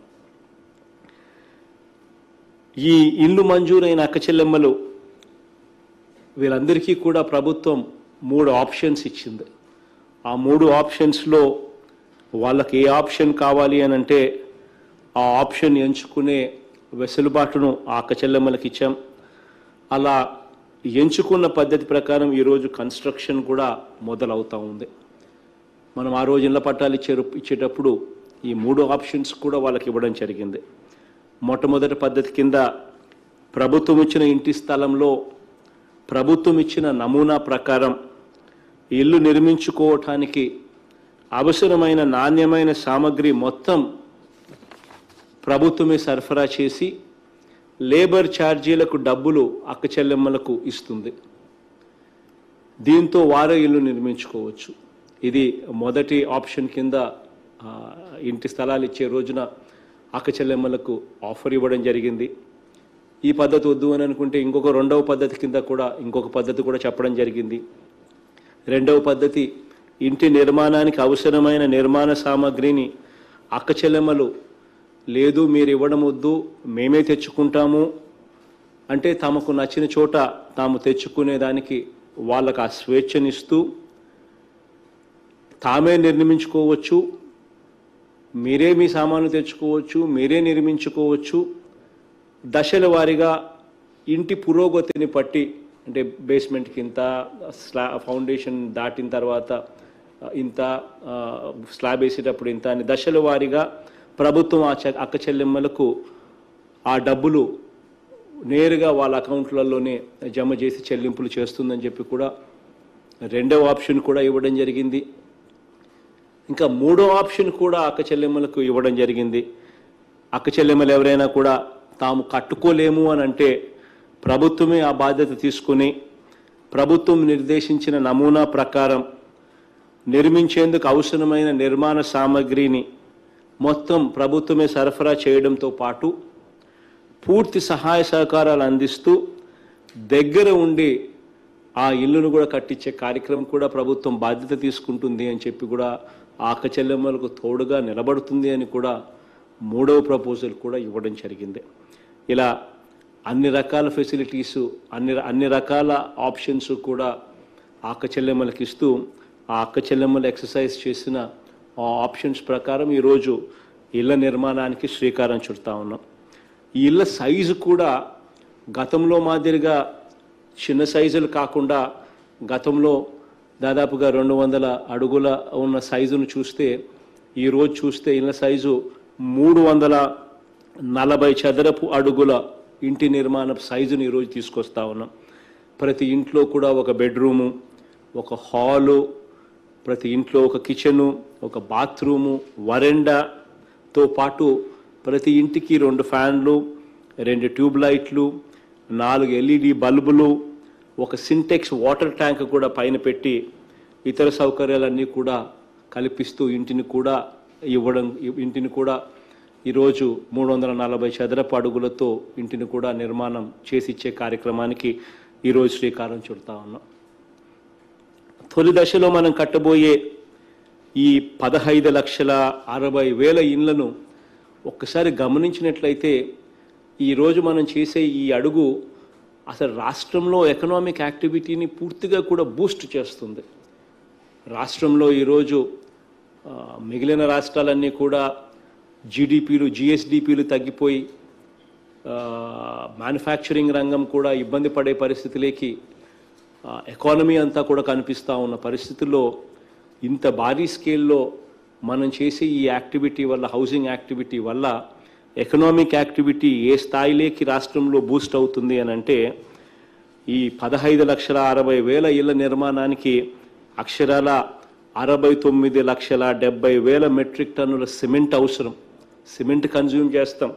ఈ ఇల్లు మంజూరైన అక్కచెల్లెమ్మలు వీళ్ళందరికీ కూడా ప్రభుత్వం మూడు ఆప్షన్స్ ఇచ్చింది ఆ మూడు ఆప్షన్స్లో వాళ్ళకి ఏ ఆప్షన్ కావాలి అని అంటే ఆ ఆప్షన్ ఎంచుకునే వెసులుబాటును ఆ అక్కచెల్లెమ్మలకి ఇచ్చాం అలా ఎంచుకున్న పద్ధతి ప్రకారం ఈరోజు కన్స్ట్రక్షన్ కూడా మొదలవుతూ ఉంది మనం ఆ రోజు ఇళ్ల పట్టాలు ఇచ్చే ఇచ్చేటప్పుడు ఈ మూడు ఆప్షన్స్ కూడా వాళ్ళకి ఇవ్వడం జరిగింది మొట్టమొదటి పద్ధతి కింద ప్రభుత్వం ఇచ్చిన ఇంటి స్థలంలో ప్రభుత్వం ఇచ్చిన నమూనా ప్రకారం ఇల్లు నిర్మించుకోవటానికి అవసరమైన నాణ్యమైన సామగ్రి మొత్తం ప్రభుత్వమే సరఫరా చేసి లేబర్ ఛార్జీలకు డబ్బులు అక్క చెల్లెమ్మలకు ఇస్తుంది దీంతో వారే ఇల్లు నిర్మించుకోవచ్చు ఇది మొదటి ఆప్షన్ కింద ఆ, ఇంటి స్థలాలు ఇచ్చే రోజున అక్క చెల్లెమ్మలకు ఆఫర్ ఇవ్వడం జరిగింది ఈ పద్ధతి వద్దు అని అనుకుంటే ఇంకొక రెండవ పద్ధతి కింద కూడా ఇంకొక పద్ధతి కూడా చెప్పడం జరిగింది రెండవ పద్ధతి ఇంటి నిర్మాణానికి అవసరమైన నిర్మాణ సామాగ్రిని అక్క చెల్లెమ్మలు లేదు మీరు ఇవ్వడం వద్దు మేమే తెచ్చుకుంటాము అంటే తమకు నచ్చిన చోట తాము తెచ్చుకునేదానికి వాళ్ళకు ఆ స్వేచ్ఛనిస్తూ తామే నిర్మించుకోవచ్చు మీరే మీ సామాను తెచ్చుకోవచ్చు మీరే నిర్మించుకోవచ్చు దశల వారీగా ఇంటి పురోగతిని పట్టి అంటే బేస్మెంట్కి ఇంత స్లా ఫౌండేషన్ దాటిన తర్వాత ఆ, ఇంత ఆ, స్లాబ్ వేసేటప్పుడు ఇంత అని దశల వారీగా ప్రభుత్వం ఆ చె- అక్క చెల్లెమ్మలకు ఆ డబ్బులు నేరుగా వాళ్ళ అకౌంట్లలోనే జమ చేసి చెల్లింపులు చేస్తుందని చెప్పి కూడా రెండవ ఆప్షన్ కూడా ఇవ్వడం జరిగింది ఇంకా మూడో ఆప్షన్ కూడా అక్క చెల్లెమ్మలకు ఇవ్వడం జరిగింది అక్క చెల్లెమ్మలు ఎవరైనా కూడా తాము కట్టుకోలేము అని అంటే ప్రభుత్వమే ఆ బాధ్యత తీసుకుని ప్రభుత్వం నిర్దేశించిన నమూనా ప్రకారం నిర్మించేందుకు అవసరమైన నిర్మాణ సామగ్రిని మొత్తం ప్రభుత్వమే సరఫరా చేయడంతో పాటు పూర్తి సహాయ సహకారాలు అందిస్తూ దగ్గర ఉండి ఆ ఇల్లును కూడా కట్టించే కార్యక్రమం కూడా ప్రభుత్వం బాధ్యత తీసుకుంటుంది అని చెప్పి కూడా ఆ అక్క చెల్లెమ్మలకు తోడుగా నిలబడుతుంది అని కూడా మూడవ ప్రపోజల్ కూడా ఇవ్వడం జరిగింది ఇలా అన్ని రకాల ఫెసిలిటీస్ అన్ని అన్ని రకాల ఆప్షన్స్ కూడా ఆ అక్క చెల్లెమ్మలకు ఇస్తూ ఆ అక్క చెల్లెమ్మలు ఎక్సర్సైజ్ చేసిన ఆ ఆప్షన్స్ ప్రకారం ఈరోజు ఇళ్ల నిర్మాణానికి శ్రీకారం చుడతా ఉన్నాం ఈ ఇళ్ళ సైజు కూడా గతంలో మాదిరిగా చిన్న సైజులు కాకుండా గతంలో దాదాపుగా రెండు వందల అడుగుల ఉన్న సైజును చూస్తే ఈరోజు చూస్తే ఇళ్ళ సైజు మూడు వందల నలభై చదరపు అడుగుల ఇంటి నిర్మాణ సైజును ఈరోజు తీసుకొస్తా ఉన్నాం ప్రతి ఇంట్లో కూడా ఒక బెడ్రూము ఒక హాలు ప్రతి ఇంట్లో ఒక కిచెను ఒక బాత్రూము వరెండాతో పాటు ప్రతి ఇంటికి రెండు ఫ్యాన్లు రెండు ట్యూబ్ లైట్లు నాలుగు ఎల్ఈడి బల్బులు ఒక సింటెక్స్ వాటర్ ట్యాంక్ కూడా పైన పెట్టి ఇతర సౌకర్యాలన్నీ కూడా కల్పిస్తూ ఇంటిని కూడా ఇవ్వడం ఇంటిని కూడా ఈరోజు మూడు వందల నలభై చదరపు అడుగులతో ఇంటిని కూడా నిర్మాణం చేసి ఇచ్చే కార్యక్రమానికి ఈరోజు శ్రీకారం చుడతా ఉన్నాం తొలి దశలో మనం కట్టబోయే ఈ పదహైదు లక్షల అరవై వేల ఇండ్లను ఒక్కసారి గమనించినట్లయితే ఈరోజు మనం చేసే ఈ అడుగు అసలు రాష్ట్రంలో ఎకనామిక్ యాక్టివిటీని పూర్తిగా కూడా బూస్ట్ చేస్తుంది రాష్ట్రంలో ఈరోజు ఆ, మిగిలిన రాష్ట్రాలన్నీ కూడా జీడిపిలు జిఎస్డిపిలు తగ్గిపోయి మ్యానుఫ్యాక్చరింగ్ రంగం కూడా ఇబ్బంది పడే పరిస్థితిలోకి ఆ, ఎకానమీ అంతా కూడా కనిపిస్తూ ఉన్న పరిస్థితుల్లో ఇంత భారీ స్కేల్లో మనం చేసే ఈ యాక్టివిటీ వల్ల హౌసింగ్ యాక్టివిటీ వల్ల ఎకనామిక్ యాక్టివిటీ ఏ స్థాయిలోకి రాష్ట్రంలో బూస్ట్ అవుతుంది అని అంటే ఈ పదహైదు లక్షల అరవై వేల ఇళ్ల నిర్మాణానికి అక్షరాల అరవై తొమ్మిది లక్షల డెబ్బై వేల మెట్రిక్ టన్నుల సిమెంట్ అవసరం సిమెంట్ కన్జ్యూమ్ చేస్తాం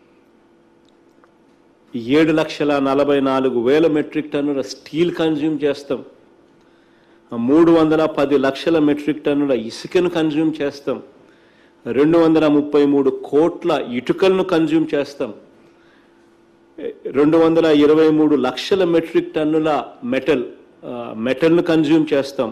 ఏడు లక్షల నలభై నాలుగు వేల మెట్రిక్ టన్నుల స్టీల్ కన్జ్యూమ్ చేస్తాం మూడు వందల పది లక్షల మెట్రిక్ టన్నుల ఇసుకను కన్జ్యూమ్ చేస్తాం రెండు వందల ముప్పై మూడు కోట్ల ఇటుకలను కన్జ్యూమ్ చేస్తాం రెండు వందల ఇరవై మూడు లక్షల మెట్రిక్ టన్నుల మెటల్ ఆ, మెటల్ను కన్జ్యూమ్ చేస్తాం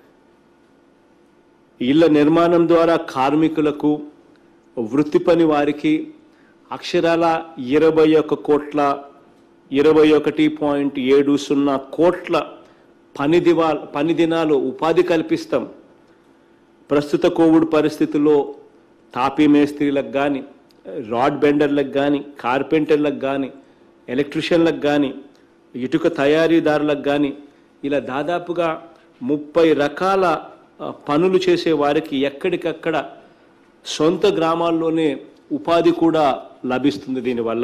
ఇళ్ల నిర్మాణం ద్వారా కార్మికులకు వృత్తి పని వారికి అక్షరాల ఇరవై ఒక్క కోట్ల ఇరవై ఒకటి పాయింట్ ఏడు సున్నా కోట్ల పని దివా పని దినాలు ఉపాధి కల్పిస్తాం ప్రస్తుత కోవిడ్ పరిస్థితుల్లో టాపీ మేస్త్రీలకు కానీ రాడ్ బెండర్లకు కానీ కార్పెంటర్లకు కానీ ఎలక్ట్రిషియన్లకు కానీ ఇటుక తయారీదారులకు కానీ ఇలా దాదాపుగా ముప్పై రకాల ఆ, పనులు చేసే వారికి ఎక్కడికక్కడ సొంత గ్రామాల్లోనే ఉపాధి కూడా లభిస్తుంది దీనివల్ల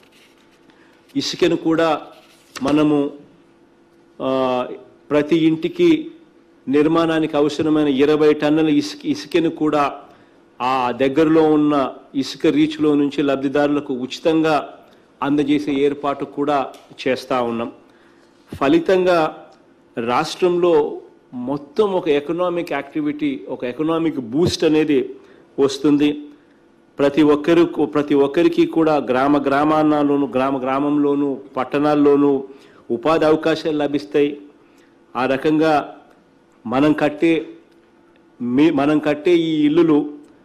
ఇసుకను కూడా మనము ఆ, ప్రతి ఇంటికి నిర్మాణానికి అవసరమైన ఇరవై టన్నుల ఇసుక ఇసుకను కూడా ఆ దగ్గరలో ఉన్న ఇసుక రీచ్లో నుంచి లబ్ధిదారులకు ఉచితంగా అందజేసే ఏర్పాటు కూడా చేస్తూ ఉన్నాం ఫలితంగా రాష్ట్రంలో మొత్తం ఒక ఎకనామిక్ యాక్టివిటీ ఒక ఎకనామిక్ బూస్ట్ అనేది వస్తుంది ప్రతి ఒక్కరు ప్రతి ఒక్కరికి కూడా గ్రామ గ్రామాల్లోనూ గ్రామ గ్రామంలోనూ పట్టణాల్లోనూ ఉపాధి అవకాశాలు లభిస్తాయి ఆ రకంగా మనం కట్టే మీ మనం కట్టే ఈ ఇల్లులు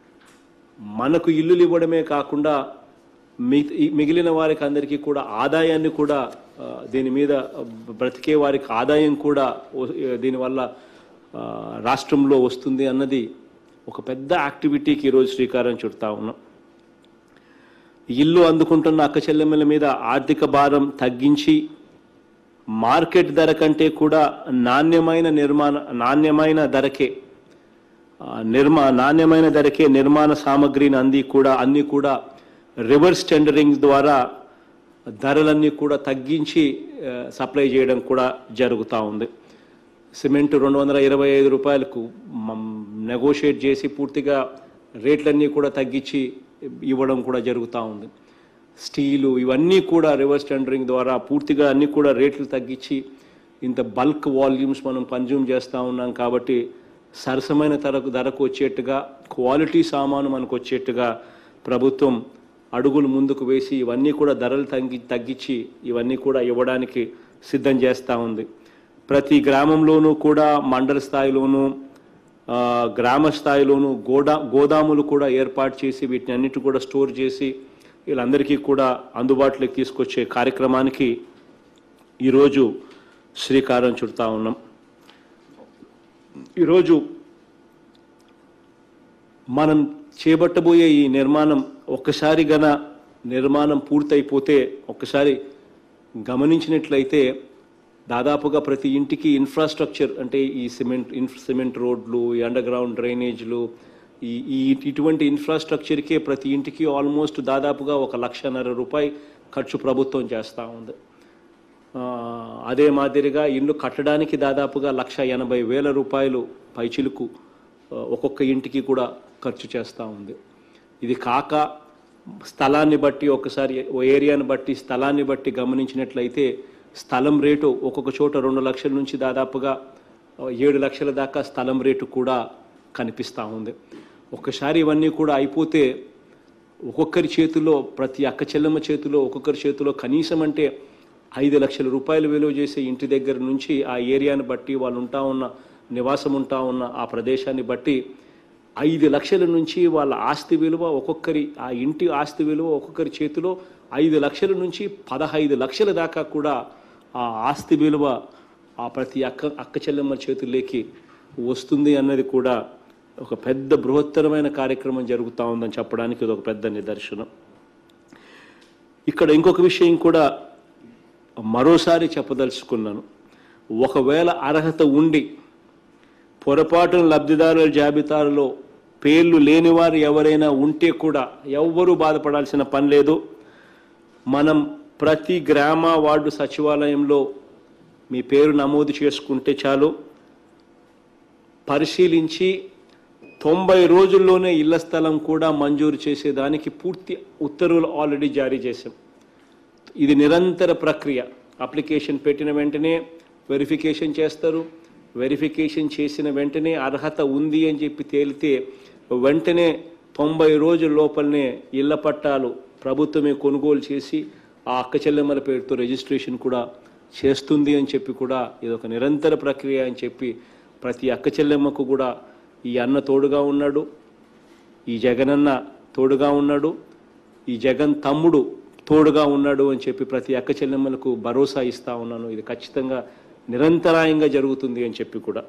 మనకు ఇల్లులు ఇవ్వడమే కాకుండా మిగ- ఈ మిగిలిన వారికి అందరికీ కూడా ఆదాయాన్ని కూడా ఆ, దీని మీద బ్రతికే వారికి ఆదాయం కూడా వ- దీనివల్ల ఆ, రాష్ట్రంలో వస్తుంది అన్నది ఒక పెద్ద యాక్టివిటీకి ఈరోజు శ్రీకారం చుడతా ఉన్నాం ఇల్లు అందుకుంటున్న అక్క చెల్లెమ్మల మీద ఆర్థిక భారం తగ్గించి మార్కెట్ ధర కంటే కూడా నాణ్యమైన నిర్మాణ నాణ్యమైన ధరకే ఆ, నిర్మా నాణ్యమైన ధరకే నిర్మాణ సామగ్రిని అంది కూడా అన్ని కూడా రివర్స్ టెండరింగ్ ద్వారా ధరలన్నీ కూడా తగ్గించి ఆ, సప్లై చేయడం కూడా జరుగుతూ ఉంది సిమెంట్ రెండు వందల ఇరవై ఐదు రూపాయలకు నెగోషియేట్ చేసి పూర్తిగా రేట్లన్నీ కూడా తగ్గించి ఇవ్వడం కూడా జరుగుతూ ఉంది స్టీలు ఇవన్నీ కూడా రివర్స్ టెండరింగ్ ద్వారా పూర్తిగా అన్ని కూడా రేట్లు తగ్గించి ఇంత బల్క్ వాల్యూమ్స్ మనం కన్జ్యూమ్ చేస్తూ ఉన్నాం కాబట్టి సరసమైన ధరకు ధరకు వచ్చేట్టుగా క్వాలిటీ సామాను మనకు వచ్చేట్టుగా ప్రభుత్వం అడుగులు ముందుకు వేసి ఇవన్నీ కూడా ధరలు తగ్గి తగ్గించి ఇవన్నీ కూడా ఇవ్వడానికి సిద్ధం చేస్తూ ఉంది ప్రతి గ్రామంలోనూ కూడా మండల స్థాయిలోనూ ఆ, గ్రామ స్థాయిలోనూ గోడా గోదాములు కూడా ఏర్పాటు చేసి వీటిని అన్నిటి కూడా స్టోర్ చేసి వీళ్ళందరికీ కూడా అందుబాటులోకి తీసుకొచ్చే కార్యక్రమానికి ఈరోజు శ్రీకారం చుడతా ఉన్నాం ఈరోజు మనం చేపట్టబోయే ఈ నిర్మాణం ఒక్కసారి గన నిర్మాణం పూర్తయిపోతే ఒక్కసారి గమనించినట్లయితే దాదాపుగా ప్రతి ఇంటికి ఇన్ఫ్రాస్ట్రక్చర్ అంటే ఈ సిమెంట్ ఇన్ఫ్ సిమెంట్ రోడ్లు ఈ అండర్ గ్రౌండ్ డ్రైనేజ్లు ఈ ఈ ఇటువంటి ఇన్ఫ్రాస్ట్రక్చర్కే ప్రతి ఇంటికి ఆల్మోస్ట్ దాదాపుగా ఒక లక్షన్నర రూపాయి ఖర్చు ప్రభుత్వం చేస్తూ ఉంది ఆ, అదే మాదిరిగా ఇల్లు కట్టడానికి దాదాపుగా లక్ష ఎనభై వేల రూపాయలు పైచిలుకు ఆ, ఒక్కొక్క ఇంటికి కూడా ఖర్చు చేస్తూ ఉంది ఇది కాక స్థలాన్ని బట్టి ఒకసారి ఓ ఏరియాని బట్టి స్థలాన్ని బట్టి గమనించినట్లయితే స్థలం రేటు ఒక్కొక్క చోట రెండు లక్షల నుంచి దాదాపుగా ఆ, ఏడు లక్షల దాకా స్థలం రేటు కూడా కనిపిస్తూ ఉంది ఒక్కసారి ఇవన్నీ కూడా అయిపోతే ఒక్కొక్కరి చేతిలో ప్రతి అక్క చెల్లెమ్మ చేతిలో ఒక్కొక్కరి చేతిలో కనీసం అంటే ఐదు లక్షల రూపాయలు విలువ చేసే ఇంటి దగ్గర నుంచి ఆ ఏరియాని బట్టి వాళ్ళు ఉంటా ఉన్న నివాసం ఉంటా ఉన్న ఆ ప్రదేశాన్ని బట్టి ఐదు లక్షల నుంచి వాళ్ళ ఆస్తి విలువ ఒక్కొక్కరి ఆ ఇంటి ఆస్తి విలువ ఒక్కొక్కరి చేతిలో ఐదు లక్షల నుంచి పదహైదు లక్షల దాకా కూడా ఆ ఆస్తి విలువ ఆ ప్రతి అక్క అక్క చెల్లెమ్మ చేతుల్లోకి వస్తుంది అన్నది కూడా ఒక పెద్ద బృహత్తరమైన కార్యక్రమం జరుగుతూ ఉందని చెప్పడానికి ఇది ఒక పెద్ద నిదర్శనం ఇక్కడ ఇంకొక విషయం కూడా మరోసారి చెప్పదలుచుకున్నాను ఒకవేళ అర్హత ఉండి పొరపాటున లబ్ధిదారుల జాబితాలో పేర్లు లేనివారు ఎవరైనా ఉంటే కూడా ఎవ్వరూ బాధపడాల్సిన పని లేదు మనం ప్రతి గ్రామ వార్డు సచివాలయంలో మీ పేరు నమోదు చేసుకుంటే చాలు పరిశీలించి తొంభై రోజుల్లోనే ఇళ్ల స్థలం కూడా మంజూరు చేసేదానికి పూర్తి ఉత్తర్వులు ఆల్రెడీ జారీ చేశాం ఇది నిరంతర ప్రక్రియ అప్లికేషన్ పెట్టిన వెంటనే వెరిఫికేషన్ చేస్తారు వెరిఫికేషన్ చేసిన వెంటనే అర్హత ఉంది అని చెప్పి తేలితే వెంటనే తొంభై రోజుల లోపలనే ఇళ్ల పట్టాలు ప్రభుత్వమే కొనుగోలు చేసి ఆ అక్క చెల్లెమ్మల పేరుతో రిజిస్ట్రేషన్ కూడా చేస్తుంది అని చెప్పి కూడా ఇది ఒక నిరంతర ప్రక్రియ అని చెప్పి ప్రతి అక్క చెల్లెమ్మకు కూడా ఈ అన్న తోడుగా ఉన్నాడు ఈ జగనన్న తోడుగా ఉన్నాడు ఈ జగన్ తమ్ముడు తోడుగా ఉన్నాడు అని చెప్పి ప్రతి అక్క చెల్లెమ్మలకు భరోసా ఇస్తా ఉన్నాను ఇది ఖచ్చితంగా నిరంతరాయంగా జరుగుతుంది అని చెప్పి కూడా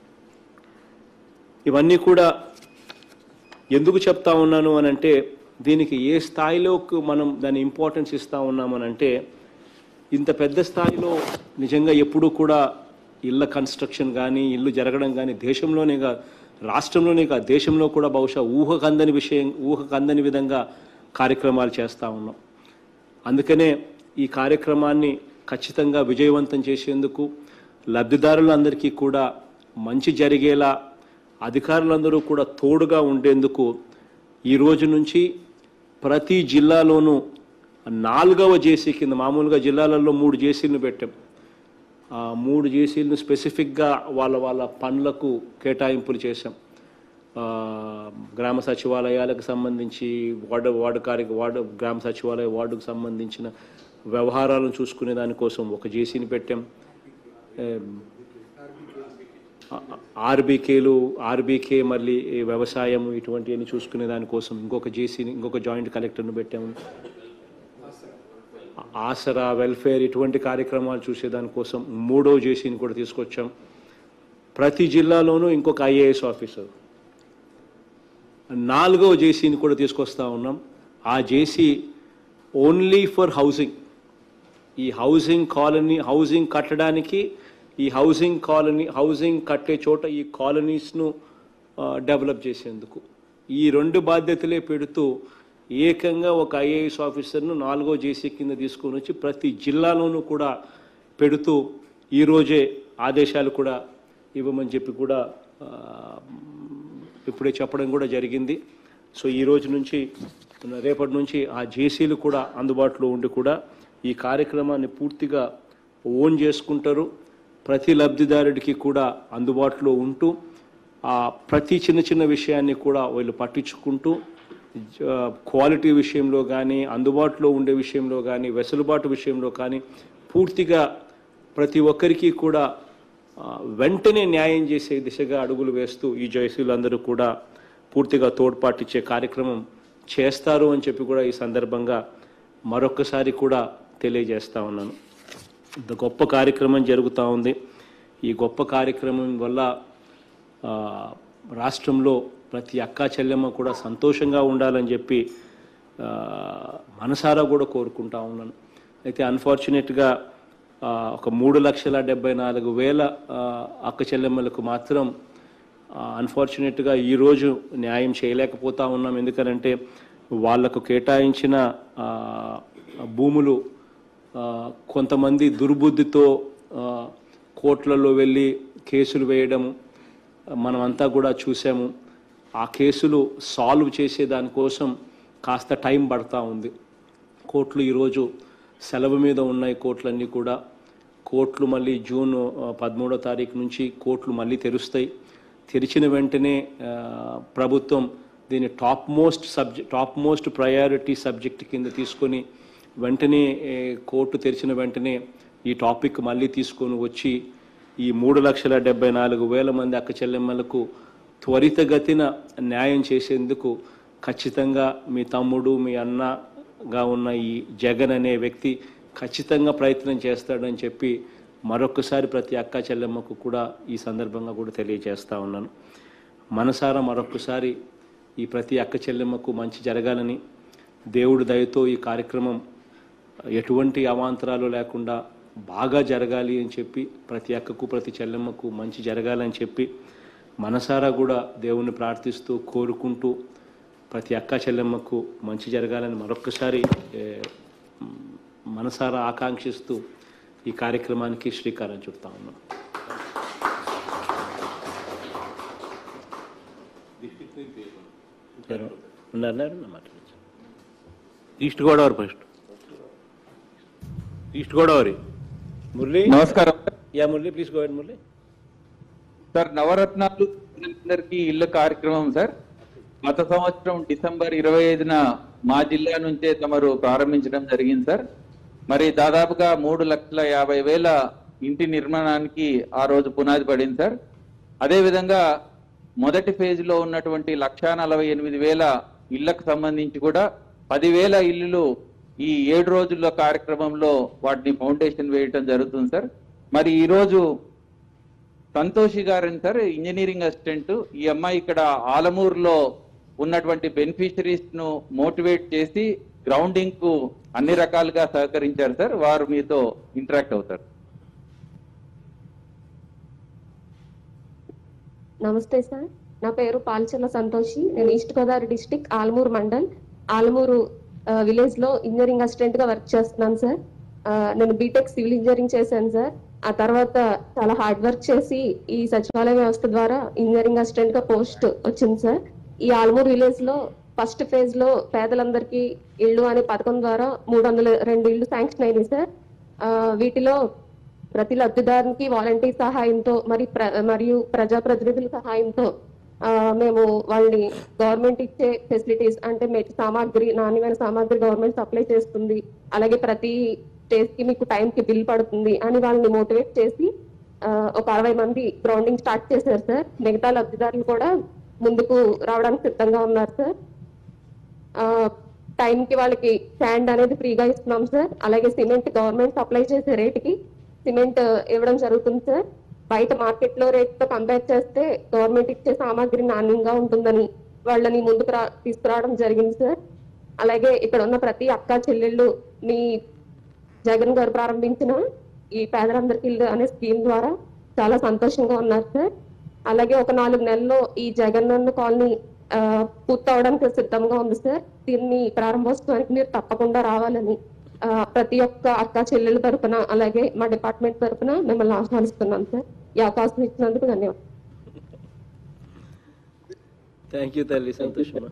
ఇవన్నీ కూడా ఎందుకు చెప్తా ఉన్నాను అని అంటే దీనికి ఏ స్థాయిలోకి మనం దాని ఇంపార్టెన్స్ ఇస్తా ఉన్నామనంటే ఇంత పెద్ద స్థాయిలో నిజంగా ఎప్పుడూ కూడా ఇళ్ళ కన్స్ట్రక్షన్ కానీ ఇల్లు జరగడం కానీ దేశంలోనే కాదు రాష్ట్రంలోనే కాదు దేశంలో కూడా బహుశా ఊహకందని విషయం ఊహకందని విధంగా కార్యక్రమాలు చేస్తూ ఉన్నాం అందుకనే ఈ కార్యక్రమాన్ని ఖచ్చితంగా విజయవంతం చేసేందుకు లబ్ధిదారులందరికీ కూడా మంచి జరిగేలా అధికారులందరూ కూడా తోడుగా ఉండేందుకు ఈ రోజు నుంచి ప్రతి జిల్లాలోనూ నాలుగవ జేసీ కింద మామూలుగా జిల్లాలలో మూడు జేసీలను పెట్టాం ఆ మూడు జేసీలను స్పెసిఫిక్గా వాళ్ళ వాళ్ళ పనులకు కేటాయింపులు చేశాం ఆ, గ్రామ సచివాలయాలకు సంబంధించి వార్డు వార్డు కార్య వార్డు గ్రామ సచివాలయ వార్డుకు సంబంధించిన వ్యవహారాలను చూసుకునే దానికోసం ఒక జేసీని పెట్టాం ఏం, ఆర్బీకేలు ఆర్బీకే మళ్ళీ ఈ వ్యవసాయం ఇటువంటివన్నీ చూసుకునే దానికోసం ఇంకొక జేసీని ఇంకొక జాయింట్ కలెక్టర్ను పెట్టాము ఆసరా వెల్ఫేర్ ఇటువంటి కార్యక్రమాలు చూసే దానికోసం మూడో జేసీని కూడా తీసుకొచ్చాం ప్రతి జిల్లాలోనూ ఇంకొక ఐఏఎస్ ఆఫీసర్ నాలుగో జేసీని కూడా తీసుకొస్తా ఉన్నాం ఆ జేసీ ఓన్లీ ఫర్ హౌసింగ్ ఈ హౌసింగ్ కాలనీ హౌసింగ్ కట్టడానికి ఈ హౌసింగ్ కాలనీ హౌసింగ్ కట్టే చోట ఈ కాలనీస్ను డెవలప్ చేసేందుకు ఈ రెండు బాధ్యతలే పెడుతూ ఏకంగా ఒక ఐఏఎస్ ఆఫీసర్ను నాలుగో జేసీ కింద తీసుకొని వచ్చి ప్రతి జిల్లాలోనూ కూడా పెడుతూ ఈరోజే ఆదేశాలు కూడా ఇవ్వమని చెప్పి కూడా ఆ, ఇప్పుడే చెప్పడం కూడా జరిగింది సో ఈ రోజు నుంచి రేపటి నుంచి ఆ జేసీలు కూడా అందుబాటులో ఉండి కూడా ఈ కార్యక్రమాన్ని పూర్తిగా ఓన్ చేసుకుంటారు ప్రతి లబ్ధిదారుడికి కూడా అందుబాటులో ఉంటూ ఆ ప్రతి చిన్న చిన్న విషయాన్ని కూడా వీళ్ళు పట్టించుకుంటూ జ- క్వాలిటీ విషయంలో కానీ అందుబాటులో ఉండే విషయంలో కానీ వెసులుబాటు విషయంలో కానీ పూర్తిగా ప్రతి ఒక్కరికి కూడా ఆ, వెంటనే న్యాయం చేసే దిశగా అడుగులు వేస్తూ ఈ జయశీలందరూ కూడా పూర్తిగా తోడ్పాటిచ్చే కార్యక్రమం చేస్తారు అని చెప్పి కూడా ఈ సందర్భంగా మరొక్కసారి కూడా తెలియజేస్తా ఉన్నాను ఇంత గొప్ప కార్యక్రమం జరుగుతూ ఉంది ఈ గొప్ప కార్యక్రమం వల్ల ఆ, రాష్ట్రంలో ప్రతి అక్కా చెల్లెమ్మ కూడా సంతోషంగా ఉండాలని చెప్పి ఆ, మనసారా కూడా కోరుకుంటా ఉన్నాను అయితే అన్ఫార్చునేట్గా ఒక మూడు లక్షల డెబ్బై నాలుగు వేల ఆ, అక్క చెల్లెమ్మలకు మాత్రం అన్ఫార్చునేట్గా ఈరోజు న్యాయం చేయలేకపోతా ఉన్నాం ఎందుకనంటే వాళ్లకు కేటాయించిన ఆ, భూములు ఆ, కొంతమంది దుర్బుద్ధితో ఆ, కోర్టులలో వెళ్ళి కేసులు వేయడము మనమంతా కూడా చూసాము ఆ కేసులు సాల్వ్ చేసే దానికోసం కాస్త టైం పడతా ఉంది కోర్టులు ఈరోజు సెలవు మీద ఉన్నాయి కోర్టులన్నీ కూడా కోర్టులు మళ్ళీ జూన్ ఆ, పదమూడో తారీఖు నుంచి కోర్టులు మళ్ళీ తెరుస్తాయి తెరిచిన వెంటనే ఆ, ప్రభుత్వం దీన్ని top most subject top most priority subject కింద తీసుకొని వెంటనే ఏ, కోర్టు తెరిచిన వెంటనే ఈ టాపిక్ మళ్ళీ తీసుకొని వచ్చి ఈ మూడు లక్షల డెబ్బై నాలుగు వేల మంది అక్క చెల్లెమ్మలకు త్వరితగతిన న్యాయం చేసేందుకు ఖచ్చితంగా మీ తమ్ముడు మీ అన్నగా ఉన్న ఈ జగన్ అనే వ్యక్తి ఖచ్చితంగా ప్రయత్నం చేస్తాడని చెప్పి మరొకసారి ప్రతి అక్క చెల్లెమ్మకు కూడా ఈ సందర్భంగా కూడా తెలియజేస్తా ఉన్నాను మనసారా మరొకసారి ఈ ప్రతి అక్క చెల్లెమ్మకు మంచి జరగాలని దేవుడి దయతో ఈ కార్యక్రమం ఎటువంటి అవాంతరాలు లేకుండా బాగా జరగాలి అని చెప్పి ప్రతి అక్కకు ప్రతి చెల్లెమ్మకు మంచి జరగాలని చెప్పి మనసారా కూడా దేవుణ్ణి ప్రార్థిస్తూ కోరుకుంటూ ప్రతి అక్క చెల్లెమ్మకు మంచి జరగాలని మరొక్కసారి ఏ, మ్, మనసారా ఆకాంక్షిస్తూ ఈ కార్యక్రమానికి శ్రీకారం చుడతా ఉన్నాం ఉన్నారు మాట్లాడచ్చు East Godavari first East Godavari Murali నమస్కారం yeah Murali please go Murali sir నవరత్నాలు అందరికీ ఇళ్ళ కార్యక్రమం సార్ గత సంవత్సరం డిసెంబర్ ఇరవై ఐదున మా జిల్లా నుంచే తమరు ప్రారంభించడం జరిగింది సార్ మరి దాదాపుగా మూడు లక్షల యాభై వేల ఇంటి నిర్మాణానికి ఆ రోజు పునాది పడింది సార్ అదే విధంగా మొదటి ఫేజ్ లో ఉన్నటువంటి లక్షా నలభై ఎనిమిది వేల ఇళ్లకు సంబంధించి కూడా పదివేల ఇల్లులు ఈ ఏడు రోజుల కార్యక్రమంలో వాటిని ఫౌండేషన్ వేయటం జరుగుతుంది సార్ మరి ఈ రోజు సంతోషి గారని సార్ ఇంజనీరింగ్ అసిస్టెంట్ ఈ అమ్మాయి ఇక్కడ ఆలమూరులో ఉన్నటువంటి బెనిఫిషరీస్ ను మోటివేట్ చేసి గ్రౌండింగ్ కు అన్ని రకాలుగా సహకరించారు సార్ వారు మీతో ఇంటరాక్ట్ అవుతారు నమస్తే సార్ నా పేరు పాల్చర్ల సంతోషి నేను East Godavari district Alamuru mandal Alamuru village లో ఇంజనీరింగ్ అసిస్టెంట్ గా వర్క్ చేస్తున్నాను సార్ ఆ, నేను బీటెక్ సివిల్ ఇంజనీరింగ్ చేశాను సార్ ఆ తర్వాత చాలా హార్డ్ వర్క్ చేసి ఈ సచివాలయ వ్యవస్థ ద్వారా ఇంజనీరింగ్ అసిస్టెంట్ గా పోస్ట్ వచ్చింది సార్ ఈ ఆలమూరు విలేజ్ లో ఫస్ట్ ఫేజ్ లో పేదలందరికీ ఇళ్ళు అనే పథకం ద్వారా మూడు వందల రెండు ఇళ్ళు శాంక్షన్ అయినాయి సార్ ఆ, వీటిలో ప్రతి లబ్ధిదారునికి వాలంటీర్ సహాయంతో మరి ప్ర- మరియు ప్రజాప్రతినిధుల సహాయంతో ఆ, మేము వాళ్ళని గవర్నమెంట్ ఇచ్చే ఫెసిలిటీస్ అంటే మెట్ సామాగ్రి నాణ్యమైన సామాగ్రి గవర్నమెంట్ సప్లై చేస్తుంది అలాగే ప్రతి స్టేజ్ కి మీకు టైం కి బిల్ పడుతుంది అని వాళ్ళని మోటివేట్ చేసి ఆ, ఒక అరవై మంది గ్రౌండింగ్ స్టార్ట్ చేశారు సార్ మిగతా లబ్ధిదారులు కూడా ముందుకు రావడానికి సిద్ధంగా ఉన్నారు సార్ ఆ, టైం కి వాళ్ళకి శాండ్ అనేది ఫ్రీగా ఇస్తున్నాం సార్ అలాగే సిమెంట్ గవర్నమెంట్ సప్లై చేసే రేటుకి సిమెంట్ ఇవ్వడం జరుగుతుంది సార్ బయట మార్కెట్ లో రేట్ తో కంపేర్ చేస్తే గవర్నమెంట్ ఇచ్చే సామాగ్రి నాణ్యంగా ఉంటుందని వాళ్ళని ముందుకు రా తీసుకురావడం జరిగింది సార్ అలాగే ఇక్కడ ఉన్న ప్రతి అక్క చెల్లెళ్ళు మీ జగన్ గారు ప్రారంభించిన ఈ పేదలందరికీ ఇల్లు అనే స్కీమ్ ద్వారా చాలా సంతోషంగా ఉన్నారు సార్ అలాగే ఒక నాలుగు నెలల్లో ఈ జగనన్న కాలనీ ఆ, పూర్తవడానికి సిద్ధంగా ఉంది సార్ దీన్ని ప్రారంభోత్సవానికి మీరు తప్పకుండా రావాలని ఆ, ప్రతి ఒక్క అక్క చెల్లెల తరపున అలాగే మా డిపార్ట్మెంట్ తరపున మిమ్మల్ని ఆహ్వానిస్తున్నాం సార్ ఈ అవకాశం ఇచ్చినందుకు ధన్యవాదాలు థ్యాంక్ యూ తల్లి సంతోషమా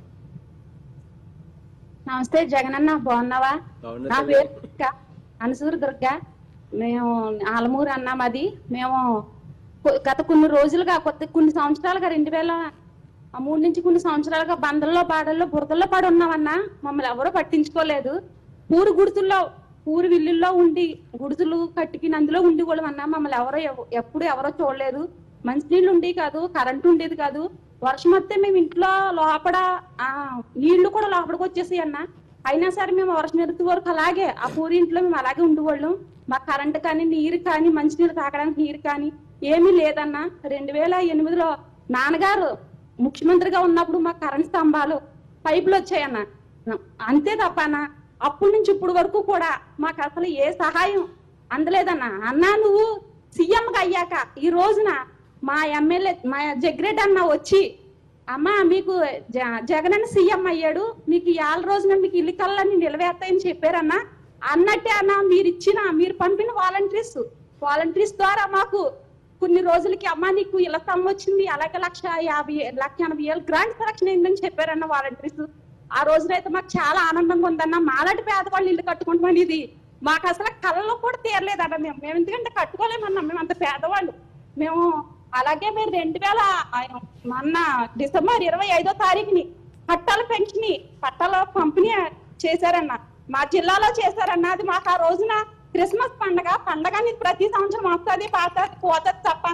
నమస్తే జగనన్న బాగున్నావా బాగున్నా నా తల్లి. పేరు దుర్గ అనసూరు దుర్గ మేము ఆలమూరు అన్నాం అది మేము కొ- గత కొన్ని రోజులుగా కొత్త కొన్ని సంవత్సరాలుగా రెండు వేల ఆ మూడు నుంచి కొన్ని సంవత్సరాలుగా బందల్లో బాడల్లో బురదల్లో పడి ఉన్నామన్నా మమ్మల్ని ఎవరూ పట్టించుకోలేదు ఊరు గుడితుల్లో ఊరు విల్లుల్లో ఉండి గుడిసెలు కట్టుకుని అందులో ఉండి కూడా అన్నా మమ్మల్ని ఎవరో ఎవ- ఎప్పుడు ఎవరో చూడలేదు మంచినీళ్ళు ఉండేవి కాదు కరెంట్ ఉండేది కాదు వర్షం వస్తే మేము ఇంట్లో లోపల ఆ నీళ్లు కూడా లోపలికి వచ్చేసాయి అన్న అయినా సరే మేము వర్షం ఎరుతు వరకు అలాగే ఆ పూరి ఇంట్లో మేము అలాగే ఉండేవాళ్ళం మా కరెంట్ కానీ నీరు కానీ మంచినీరు తాగడానికి నీరు కానీ ఏమీ లేదన్నా రెండు వేల ఎనిమిదిలో నాన్నగారు ముఖ్యమంత్రిగా ఉన్నప్పుడు మా కరెంట్ స్తంభాలు పైపులు వచ్చాయన్న అంతే తప్పన అప్పటి నుంచి ఇప్పుడు వరకు కూడా మాకు అసలు ఏ సహాయం అందలేదన్న అన్నా నువ్వు సీఎంగా అయ్యాక ఈ రోజున మా ఎమ్మెల్యే మా జగ్రెడ్ అన్న వచ్చి అమ్మా మీకు జ- జగన్ అన్న సీఎం అయ్యాడు మీకు ఇవాళ రోజున మీకు ఇల్లు కళ్ళని నిలవేస్తాయని చెప్పారన్న అన్నట్టే అన్న మీరు ఇచ్చిన మీరు పంపిన వాలంటీర్స్ వాలంటీర్స్ ద్వారా మాకు కొన్ని రోజులకి అమ్మా నీకు ఇళ్ల స్థలం వచ్చింది అలాగే లక్ష యాభై లక్ష ఎనభై వేలు గ్రాంట్ సెలక్షన్ అయిందని చెప్పారన్న వాలంటీర్స్ ఆ రోజునైతే మాకు చాలా ఆనందంగా ఉందన్న మాలాంటి పేదవాళ్ళు ఇల్లు కట్టుకుంటామని ఇది మాకు అసలు కళ్ళలో కూడా తీరలేదన్న మేము మేము ఎందుకంటే కట్టుకోలేమన్నా మేము అంత పేదవాళ్ళు మేము అలాగే మీరు రెండు వేల ఆ- మొన్న డిసెంబర్ ఇరవై ఐదో తారీఖుని పట్టాల పెన్షన్ పట్టాల పంపిణీ చేశారన్న మా జిల్లాలో చేశారన్న అది మాకు ఆ రోజున క్రిస్మస్ పండగ పండగ నీకు ప్రతి సంవత్సరం వస్తుంది పాత పోతుంది తప్పన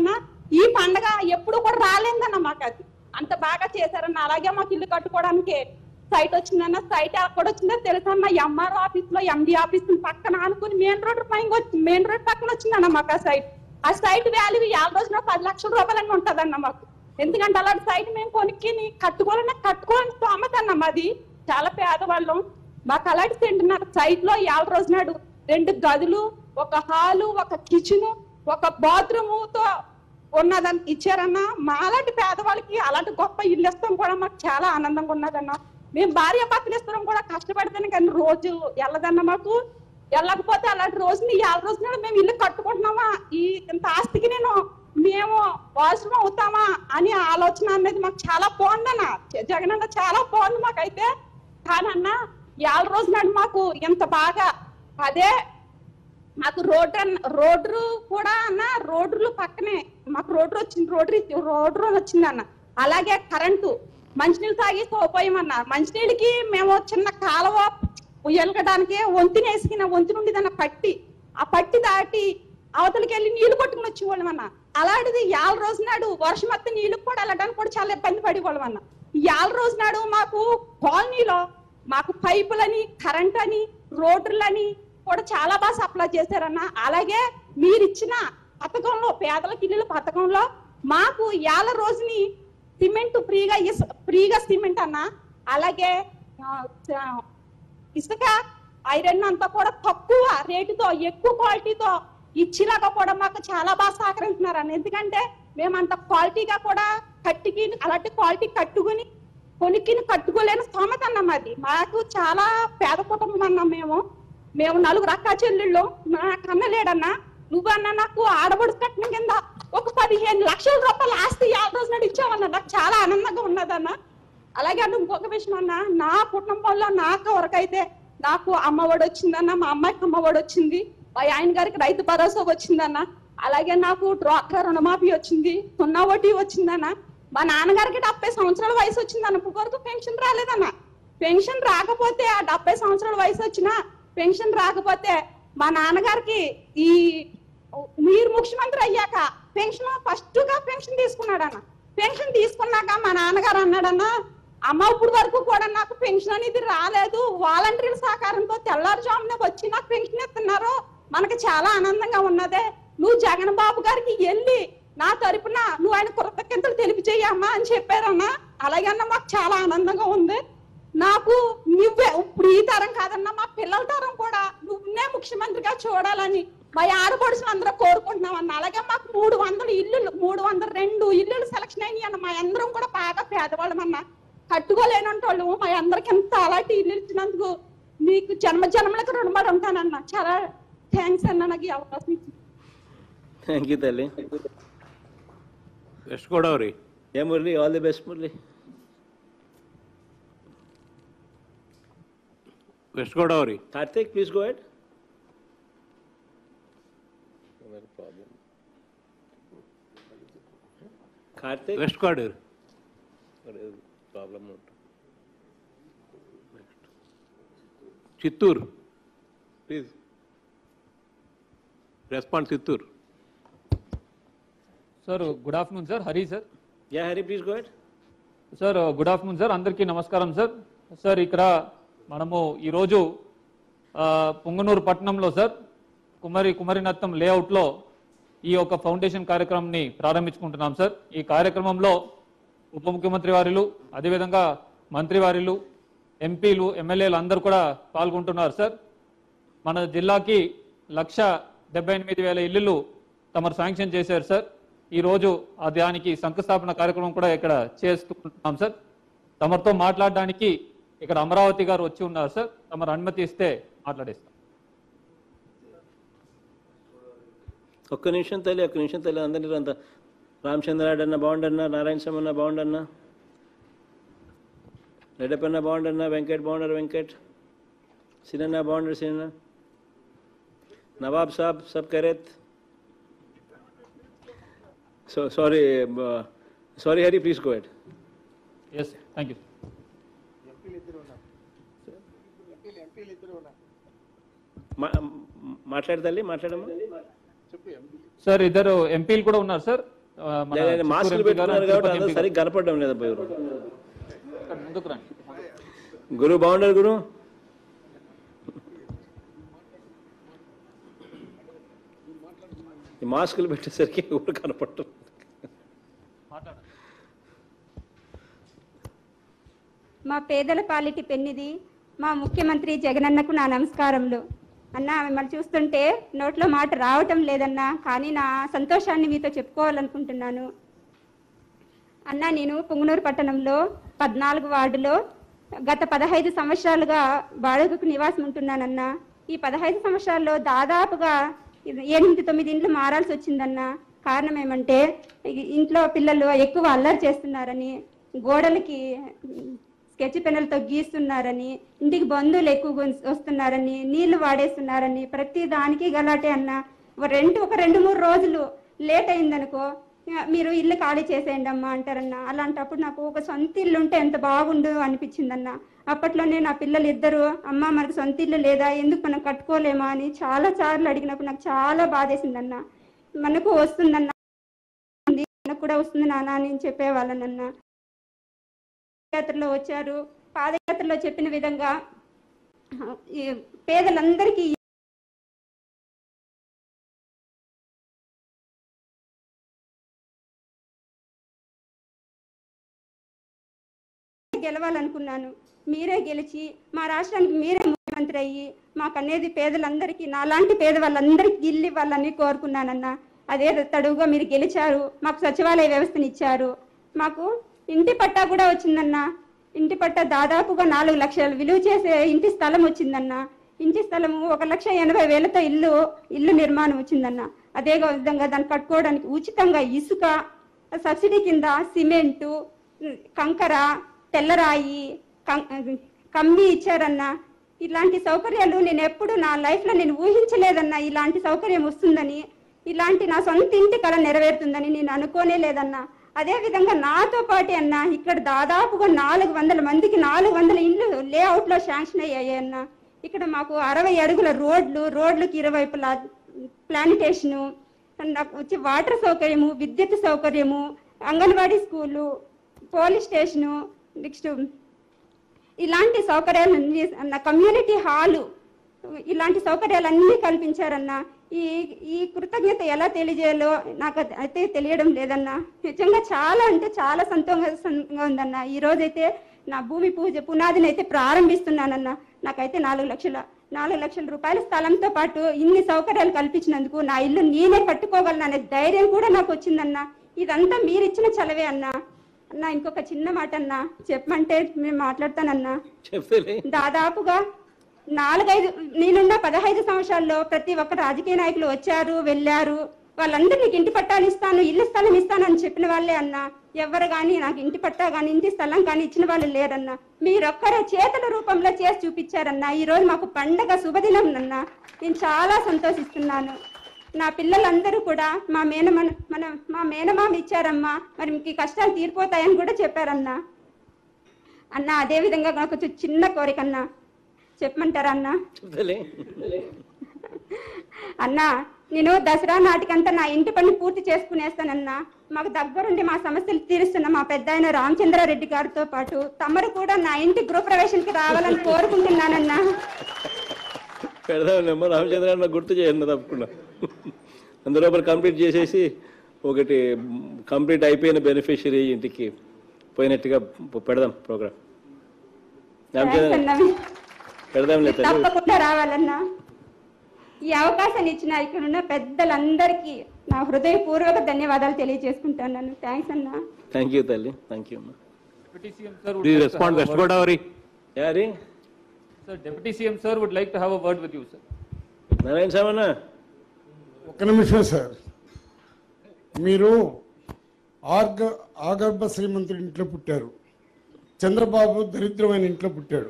ఈ పండగ ఎప్పుడు కూడా రాలేదన్న మాకు అది అంత బాగా చేశారన్న అలాగే మాకు ఇల్లు కట్టుకోవడానికి సైట్ వచ్చిందన్న సైట్ ఎక్కడ వచ్చిందో తెలుసన్న ఎంఆర్ ఆఫీస్ లో ఎండి ఆఫీస్ పక్కన అనుకుని మెయిన్ రోడ్ పైన వచ్చి మెయిన్ రోడ్ పక్కన వచ్చిందన్న మాకు ఆ సైట్ ఆ సైట్ వాల్యూ యాభై రోజున పది లక్షల రూపాయలని ఉంటదన్న మాకు ఎందుకంటే అలాంటి సైట్ మేము కొనుక్కి కట్టుకోవాలన్నా కట్టుకోవాలని స్తోమత అన్న మాది చాలా పేదవాళ్ళం మాకు అలాంటి సెంటున్నర సైట్ లో యాభై రోజు నాడు రెండు గదులు ఒక హాలు ఒక కిచెన్ ఒక బాత్రూమ్ తో ఉన్నదని ఇచ్చారన్న మాలాంటి పేదవాళ్ళకి అలాంటి గొప్ప ఇల్లు ఇస్తాం కూడా మాకు చాలా ఆనందంగా ఉన్నదన్న మేము భార్య భర్తలు ఇస్తాం కూడా కష్టపడితేనే కానీ రోజు వెళ్ళదన్న మాకు వెళ్ళకపోతే అలాంటి రోజుని యాభై రోజు నాడు మేము ఇల్లు కట్టుకుంటున్నామా ఈ ఇంత ఆస్తికి నేను మేము అవసరం అవుతామా అని ఆలోచన అనేది మాకు చాలా బాగుందన్న జగన్ అన్న చాలా బాగుంది మాకైతే కానీ అన్న యాభై రోజు నాడు మాకు ఇంత బాగా అదే మాకు రోడ్ రోడ్డు కూడా అన్న రోడ్లు పక్కనే మాకు రోడ్డు వచ్చింది రోడ్డు రోడ్డు వచ్చింది అన్న అలాగే కరెంటు మంచినీళ్ళు తాగి సోపోయామన్న మంచినీళ్ళకి మేము చిన్న కాలువ ఉయ్యలగడానికి వంతిన వేసుకున్న వంతిన ఉండేదన్న పట్టి ఆ పట్టి దాటి అవతలికి వెళ్ళి నీళ్లు కొట్టుకుని వచ్చేవాళ్ళం అన్న అలాంటిది యాల రోజు నాడు వర్షం వస్తే నీళ్లు కూడా వెళ్ళడానికి కూడా చాలా ఇబ్బంది పడేవాళ్ళం అన్న యాల రోజు నాడు మాకు కాలనీలో మాకు పైపులని కరెంట్ అని రోడ్లని కూడా చాలా బాగా సప్లై చేశారన్న అలాగే మీరు ఇచ్చిన పథకంలో పేదలకు ఇల్లుల పథకంలో మాకు ఏళ్ళ రోజుని సిమెంట్ ఫ్రీగా ఇస్ ఫ్రీగా సిమెంట్ అన్న అలాగే ఆ, ఆ, ఇసుక ఐరన్ అంతా కూడా తక్కువ రేటుతో ఎక్కువ క్వాలిటీతో ఇచ్చిలాగా కూడా మాకు చాలా బాగా సహకరిస్తున్నారు అన్న ఎందుకంటే మేము అంత క్వాలిటీగా కూడా కట్టికి అలాంటి క్వాలిటీ కట్టుకుని కొనుక్కిని కట్టుకోలేని స్తోమత అన్న మాది మాకు చాలా పేద కుటుంబం అన్నాం మేము మేము నలుగురు అక్క చెల్లెళ్ళు నా కన్న లేడన్నా నువ్వన్నా నాకు ఆడబడి కట్టిన కింద ఒక పదిహేను లక్షల రూపాయలు ఆస్తి యాభై రోజు నాడు ఇచ్చావన్నా నాకు చాలా ఆనందంగా ఉన్నదన్న అలాగే అన్న ఇంకొక విషయం అన్న నా కుటుంబంలో నాకు వరకైతే నాకు అమ్మఒడి వచ్చిందన్న మా అమ్మాయికి అమ్మఒడి వచ్చింది మా ఆయన గారికి రైతు భరోసా వచ్చిందన్న అలాగే నాకు డ్వాక్రా రుణమాఫీ వచ్చింది సున్నా వడ్డీ వచ్చిందన్న మా నాన్నగారికి డెబ్బై సంవత్సరాల వయసు వచ్చిందన్న ఇప్పుడు వరకు పెన్షన్ రాలేదన్న పెన్షన్ రాకపోతే ఆ డెబ్బై సంవత్సరాల వయసు వచ్చినా పెన్షన్ రాకపోతే మా నాన్నగారికి ఈ మీరు ముఖ్యమంత్రి అయ్యాక పెన్షన్ ఫస్ట్ గా పెన్షన్ తీసుకున్నాడన్న పెన్షన్ తీసుకున్నాక మా నాన్నగారు అన్నాడన్న అమ్మ ఇప్పుడు వరకు కూడా నాకు పెన్షన్ అనేది రాలేదు వాలంటీర్ల సహకారంతో తెల్లారుజామున వచ్చి నాకు పెన్షన్ ఇస్తున్నారు మనకి చాలా ఆనందంగా ఉన్నదే నువ్వు జగన్ బాబు గారికి వెళ్ళి నా తరపున నువ్వు ఆయన కృతజ్ఞతలు తెలియజేయమ్మా అని చెప్పారన్నా అలాగే అన్న మాకు చాలా ఆనందంగా ఉంది నాకు నువ్వే ఇప్పుడు ఈ తరం కాదన్నా మా పిల్లల తరం కూడా నువ్వునే ముఖ్యమంత్రిగా చూడాలని మా ఆడపడుచులు అందరూ కోరుకుంటున్నాం అన్న అలాగే మాకు మూడు వందల ఇల్లులు మూడు వందల రెండు ఇల్లులు సెలక్షన్ అయినాయి అన్న మా అందరం కూడా బాగా పేదవాళ్ళం అన్న కట్టుకోలేనంటి వాళ్ళు మా అందరికి ఎంత అలాంటి ఇల్లు ఇచ్చినందుకు నీకు జన్మ జన్మలకు రుణపడి ఉంటానన్న చాలా థ్యాంక్స్ అన్న నాకు ఈ అవకాశం ఇచ్చింది థ్యాంక్ యూ తల్లి వెస్ట్ గోదావరి ఏ Murali all the best Murali West Godavari Karthik please go ahead Karthik West Godavari problem Chittoor please response Chittoor sir good afternoon sir Hari sir yeah Hari please go ahead sir good afternoon sir అందరికీ నమస్కారం సార్ సార్ ఇక్కడ మనము ఈరోజు ఆ, పుంగనూరు పట్టణంలో సార్ కుమరి కుమరినత్తం లేఅవుట్లో ఈ యొక్క ఫౌండేషన్ కార్యక్రమాన్ని ప్రారంభించుకుంటున్నాం సార్ ఈ కార్యక్రమంలో ఉప ముఖ్యమంత్రి వారిలు అదేవిధంగా మంత్రి వారిలు ఎంపీలు ఎమ్మెల్యేలు అందరూ కూడా పాల్గొంటున్నారు సార్ మన జిల్లాకి లక్ష డెబ్బై ఎనిమిది వేల ఇల్లులు తమరు శాంక్షన్ చేశారు సార్ ఈ రోజు ఆ దానికి శంకుస్థాపన కార్యక్రమం కూడా ఇక్కడ చేస్తున్నాం సార్ తమరితో మాట్లాడడానికి ఇక్కడ అమరావతి గారు వచ్చి ఉన్నారు సార్ తమరు అనుమతి ఇస్తే మాట్లాడేస్తాం ఒక్క నిమిషం తల్లి ఒక్క నిమిషం తల్లి అందరినీ అంత రామచంద్రారెడ్డి అన్న బాగుండన్నా నారాయణ స్వామి అన్న బాగుండన్నా రెడ్డప్పన్న బాగుండన్నా వెంకట్ బాగుండారు వెంకట్ సినన్న బాగుండారు సినన్న నవాబ్ సాబ్ సబ్ కరేత్ so sorry sorry Hari please go ahead yes thank you మాట్లాడు తల్లి మాట్లాడమ్మా సార్ ఇద్దరు ఎంపీలు కూడా ఉన్నారు సార్ ఆ, మన లేదు, చిత్తూరు మాస్కులు ఎంపీ గారు, పెట్టుకున్నారు కాబట్టి తిరుపతి అందరూ ఎంపీ సరిగ్గా కనపడడం లేదు అబ్బాయి ఎవరు. గారు. ముందుకు రండి గురు బాగున్నారు గురు ఈ మాస్కులు పెట్టేసరికి ఎవరు కనపడటం మా పేదల పాలిటి పెన్నిది మా ముఖ్యమంత్రి జగనన్నకు నా నమస్కారములు అన్న మిమ్మల్ని చూస్తుంటే నోట్లో మాట రావటం లేదన్నా కానీ నా సంతోషాన్ని మీతో చెప్పుకోవాలనుకుంటున్నాను అన్న నేను పుంగనూరు పట్టణంలో పద్నాలుగు వార్డులో గత పదహైదు సంవత్సరాలుగా బాడుగకు నివాసం ఉంటున్నానన్న ఈ పదహైదు సంవత్సరాల్లో దాదాపుగా ఎనిమిది తొమ్మిది ఇండ్లు మారాల్సి వచ్చిందన్న కారణం ఏమంటే ఈ ఇంట్లో పిల్లలు ఎక్కువ అల్లరి చేస్తున్నారని గోడలకి స్కెచ్ పెన్నులతో గీస్తున్నారని ఇంటికి బంధువులు ఎక్కువ వస్తున్నారని నీళ్లు వాడేస్తున్నారని ప్రతి దానికి గలాటే అన్న ఒక రెండు ఒక రెండు మూడు రోజులు లేట్ అయిందనుకో "ఆ, మీరు ఇల్లు ఖాళీ చేసేయండి అమ్మా అంటారన్న అలాంటప్పుడు నాకు ఒక సొంత ఇల్లు ఉంటే ఎంత బాగుండు అనిపించిందన్న అప్పట్లోనే నా పిల్లలు ఇద్దరు అమ్మ మనకు సొంత ఇల్లు లేదా ఎందుకు మనం కట్టుకోలేమా అని చాలా సార్లు అడిగినప్పుడు నాకు చాలా బాధేసిందన్న మనకు వస్తుందన్న మనకు కూడా వస్తుంది నాన్న అని చెప్పేవాళ్ళనన్న పాదయాత్రలో వచ్చారు పాదయాత్రలో చెప్పిన విధంగా ఈ పేదలందరికీ గెలవాలనుకున్నాను మీరే గెలిచి మా రాష్ట్రానికి మీరే ముఖ్యమంత్రి అయ్యి మాకు అనేది పేదలందరికీ నాలాంటి పేద వాళ్ళందరికీ ఇల్లు ఇవ్వాలని కోరుకున్నానన్న అదే తడువుగా మీరు గెలిచారు మాకు సచివాలయ వ్యవస్థని ఇచ్చారు మాకు ఇంటి పట్టా కూడా వచ్చిందన్న ఇంటి పట్టా దాదాపుగా నాలుగు లక్షలు విలువ చేసే ఇంటి స్థలం వచ్చిందన్న ఇంటి స్థలము ఒక లక్ష ఎనభై వేలతో ఇల్లు ఇల్లు నిర్మాణం వచ్చిందన్న అదే విధంగా దాన్ని కట్టుకోవడానికి ఉచితంగా ఇసుక సబ్సిడీ కింద సిమెంటు కంకర తెల్లరాయి కం- కమ్మి ఇచ్చారన్న ఇలాంటి సౌకర్యాలు నేను ఎప్పుడు నా లైఫ్లో నేను ఊహించలేదన్నా ఇలాంటి సౌకర్యం వస్తుందని ఇలాంటి నా సొంత ఇంటి కళ నెరవేరుతుందని నేను అనుకోనే లేదన్నా అదే విధంగా నాతో పాటు అన్న ఇక్కడ దాదాపుగా నాలుగు వందల మందికి నాలుగు వందల ఇండ్లు లేఅవుట్ లో శాంక్షన్ అయ్యాయి అన్న ఇక్కడ మాకు అరవై అడుగుల రోడ్లు రోడ్లకు ఇరువైపులా ప్లానిటేషను నాకు వచ్చి వాటర్ సౌకర్యము విద్యుత్ సౌకర్యము anganwadi school police station next ఇలాంటి సౌకర్యాలన్నీ అన్న కమ్యూనిటీ హాలు ఇలాంటి సౌకర్యాలన్నీ కల్పించారన్న ఈ ఈ కృతజ్ఞత ఎలా తెలియజేయాలో నాకు అది అయితే తెలియడం లేదన్న నిజంగా చాలా అంటే చాలా సంతోషంగా ఉందన్న ఈ రోజైతే నా భూమి పూజ పునాదిని అయితే ప్రారంభిస్తున్నానన్న నాకైతే నాలుగు లక్షల నాలుగు లక్షల రూపాయల స్థలంతో పాటు ఇన్ని సౌకర్యాలు కల్పించినందుకు నా ఇల్లు నేనే కట్టుకోగలను అనే ధైర్యం కూడా నాకు వచ్చిందన్న ఇదంతా మీరిచ్చిన చలవే అన్నా అన్న ఇంకొక చిన్న మాట అన్నా చెప్పమంటే మేము మాట్లాడతానన్నా చెప్తేలే దాదాపుగా నాలుగైదు నేనున్న పదహైదు సంవత్సరాల్లో ప్రతి ఒక్క రాజకీయ నాయకులు వచ్చారు వెళ్ళారు వాళ్ళందరూ నీకు ఇంటి పట్టాలు ఇస్తాను ఇల్లు స్థలం ఇస్తాను అని చెప్పిన వాళ్ళే అన్న ఎవరు కానీ నాకు ఇంటి పట్టా కానీ ఇంటి స్థలం కానీ ఇచ్చిన వాళ్ళు లేరన్న మీరొక్కరే చేతుల రూపంలో చేసి చూపించారన్న ఈ రోజు మాకు పండగ శుభదినం అన్న నేను చాలా సంతోషిస్తున్నాను నా పిల్లలందరూ కూడా మా మేనమన మన మా మేనమామ ఇచ్చారమ్మా మరి మీకు ఈ కష్టాలు తీరిపోతాయని కూడా చెప్పారన్నా అన్న అదే విధంగా నాకు కొంచెం చిన్న కోరిక అన్న చెప్పమంటారా అన్న చెప్తేలే అన్న నేను దసరా నాటికంతా నా ఇంటి పని పూర్తి చేసుకునేస్తానన్నా మాకు దగ్గరుండి మా సమస్యలు తీరుస్తున్న మా పెద్ద ఆయన రామచంద్రారెడ్డి గారితో పాటు తమరు కూడా నా ఇంటి గృహప్రవేశానికి రావాలని కోరుకుంటున్నానన్నా పెడదాంలేమ్మా రామచంద్ర నాకు గుర్తు చేయండి తప్పకుండా అందులో ఒకటి కంప్లీట్ చేసేసి ఒకటి కంప్లీట్ అయిపోయిన బెనిఫిషియరీ ఇంటికి పోయినట్టుగా పెడదాం ప్రోగ్రామ్ రామచంద్ర అన్నా. పెడదాంలే తల్లి తప్పకుండా రావాలన్నా ఈ అవకాశాన్ని ఇచ్చిన ఇక్కడ ఉన్న పెద్దలందరికీ నా హృదయపూర్వక ధన్యవాదాలు తెలియజేసుకుంటున్నాను థ్యాంక్స్ అన్నా థ్యాంక్ యూ తల్లి థ్యాంక్ యూ అమ్మా Deputy CM sir would Please like to respond, have a West word- Godavari. యారి Sir, Deputy CM sir would like to have a word with you, sir. Narayana సామన్న ఒక్క నిమిషం sir మీరు ఆర్గ ఆగర్భ శ్రీమంతుడి ఇంట్లో పుట్టారు చంద్రబాబు దరిద్రమైన ఇంట్లో పుట్టాడు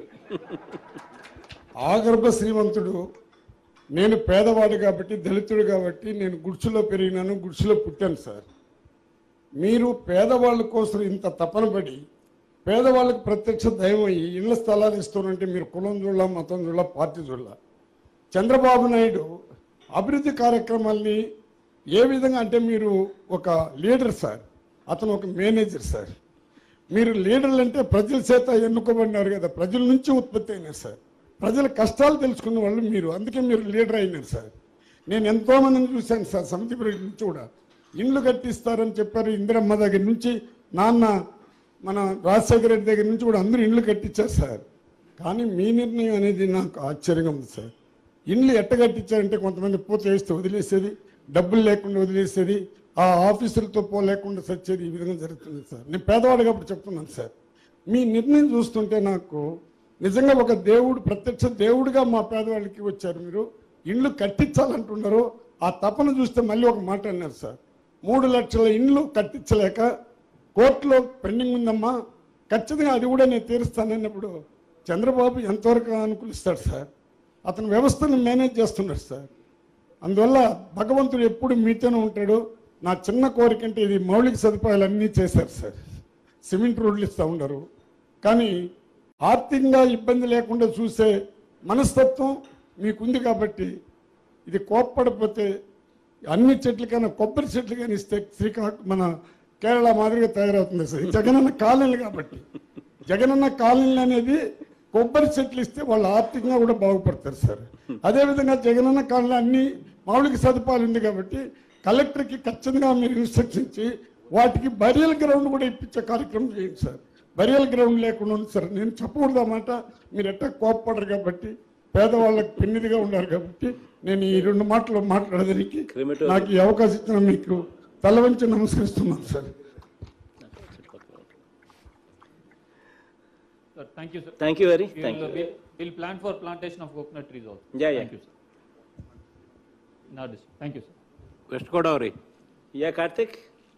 ఆగర్భ శ్రీమంతుడు నేను పేదవాడు కాబట్టి దళితుడు కాబట్టి నేను గుడిసెలో పెరిగినాను గుడిసెలో పుట్టాను సార్ మీరు పేదవాళ్ళ కోసం ఇంత తపన పడి పేదవాళ్ళకి ప్రత్యక్ష దయం అయ్యి ఇళ్ల స్థలాలు ఇస్తానంటే మీరు కులం చూడాల మతం చూడాల పార్టీ చూడాల చంద్రబాబు నాయుడు అభివృద్ధి కార్యక్రమాల్ని ఏ విధంగా అంటే మీరు ఒక లీడర్ సార్ అతను ఒక మేనేజర్ సార్ మీరు లీడర్లు అంటే ప్రజల చేత ఎన్నుకోబడినారు కదా ప్రజల నుంచి ఉత్పత్తి అయినారు సార్ ప్రజల కష్టాలు తెలుసుకున్న వాళ్ళు మీరు అందుకే మీరు లీడర్ అయినారు సార్ నేను ఎంతో మందిని చూశాను సార్ సమితిపురం నుంచి కూడా ఇండ్లు కట్టిస్తారని చెప్పారు ఇందిరమ్మ దగ్గర నుంచి నాన్న మన రాజశేఖర రెడ్డి దగ్గర నుంచి కూడా అందరూ ఇండ్లు కట్టించారు సార్ కానీ మీ నిర్ణయం అనేది నాకు ఆశ్చర్యంగా ఉంది సార్ ఇండ్లు ఎట్ట కట్టించారంటే కొంతమంది పూత వేస్తే వదిలేసేది డబ్బులు లేకుండా వదిలేసేది ఆ ఆఫీసులతో పోలేకుండా సచ్చేది ఈ విధంగా జరుగుతుంది సార్ నేను పేదవాడు కాబట్టి చెప్తున్నాను సార్ మీ నిర్ణయం చూస్తుంటే నాకు నిజంగా ఒక దేవుడు ప్రత్యక్ష దేవుడిగా మా పేదవాళ్ళకి వచ్చారు మీరు ఇండ్లు కట్టించాలంటున్నారు ఆ తపన చూస్తే మళ్ళీ ఒక మాట అన్నారు సార్ మూడు లక్షల ఇండ్లు కట్టించలేక కోర్టులో పెండింగ్ ఉందమ్మా ఖచ్చితంగా అది కూడా నేను తీరుస్తానన్నప్పుడు చంద్రబాబు ఎంతవరకు అనుకూలిస్తాడు సార్ అతను వ్యవస్థను మేనేజ్ చేస్తున్నాడు సార్ అందువల్ల భగవంతుడు ఎప్పుడు మీతోనే ఉంటాడు నా చిన్న కోరిక అంటే ఇది మౌలిక సదుపాయాలు అన్నీ చేశారు సార్ సిమెంట్ రోడ్లు ఇస్తూ ఉండరు కానీ ఆర్థికంగా ఇబ్బంది లేకుండా చూసే మనస్తత్వం మీకుంది కాబట్టి ఇది కోప్పడిపోతే అన్ని చెట్లకైనా కొబ్బరి చెట్లు కానీ ఇస్తే శ్రీకాకుళం మన కేరళ మాదిరిగా తయారవుతుంది సార్ ఇది జగనన్న కాలనీలు కాబట్టి జగనన్న కాలనీలు అనేది కొబ్బరి చెట్లు ఇస్తే వాళ్ళు ఆర్థికంగా కూడా బాగుపడతారు సార్ అదేవిధంగా జగనన్న కాలనీ అన్ని మౌలిక సదుపాయాలు ఉంది కాబట్టి కలెక్టర్కి ఖచ్చితంగా మీరు ఇన్స్ట్రక్షన్ ఇచ్చి వాటికి బరియల్ గ్రౌండ్ కూడా ఇప్పించే కార్యక్రమం చేయండి సార్ బరియల్ గ్రౌండ్ లేకుండా ఉంది సార్ నేను చెప్పకూడదు అన్నమాట మీరు ఎట్టా కోప్పడరు కాబట్టి పేదవాళ్ళకి పెన్నిదిగా ఉన్నారు కాబట్టి నేను ఈ రెండు మాటలు మాట్లాడడానికి నాకు ఈ అవకాశం ఇచ్చిన మీకు తల వంచి నమస్కరిస్తున్నాను sir Sir, thank you, sir. Thank you very- We thank will- you. We'll, we'll plan for plantation of coconut trees also. Yeah, yeah. Thank you, sir. Now this, thank you, sir. West Godavari yeah Karthik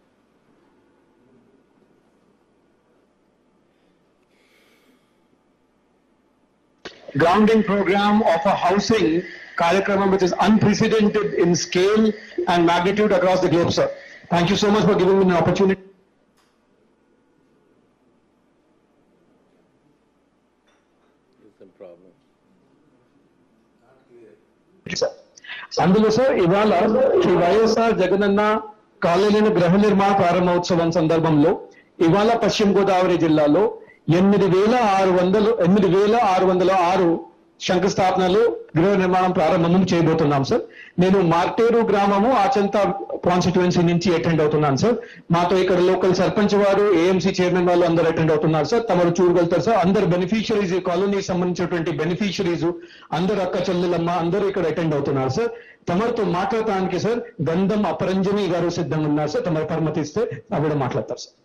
grounding program of a housing Karyakramam which is unprecedented in scale and magnitude across the globe, sir. Thank you so much for giving me an opportunity. Sir. అందులో sir ఇవాళ శ్రీ వైఎస్ఆర్ జగనన్న కాలనీల గృహ నిర్మాణ ప్రారంభోత్సవం సందర్భంలో ఇవాళ పశ్చిమ గోదావరి జిల్లాలో ఎనిమిది వేల ఆరు వందలు ఎనిమిది వేల ఆరు వందల ఆరు శంకుస్థాపనలు గృహ నిర్మాణం ప్రారంభం చేయబోతున్నాం సార్ నేను మార్టేరు గ్రామము ఆచంత కాన్స్టిట్యుయెన్సీ నుంచి అటెండ్ అవుతున్నాను సార్ మాతో ఇక్కడ లోకల్ సర్పంచ్ వారు ఏఎంసీ చైర్మన్ వాళ్ళు అందరు అటెండ్ అవుతున్నారు సార్ తమరు చూడగలుగుతారు సార్ అందరు బెనిఫిషియరీస్ ఈ కాలనీకి సంబంధించినటువంటి బెనిఫిషియరీస్ అందరు అక్క చెల్లెలమ్మ అందరూ ఇక్కడ అటెండ్ అవుతున్నారు సార్ తమరితో మాట్లాడటానికి సార్ గంధం అపరంజని గారు సిద్ధంగా ఉన్నారు సార్ తమరు పరమతిస్తే ఆవిడ మాట్లాడతారు సార్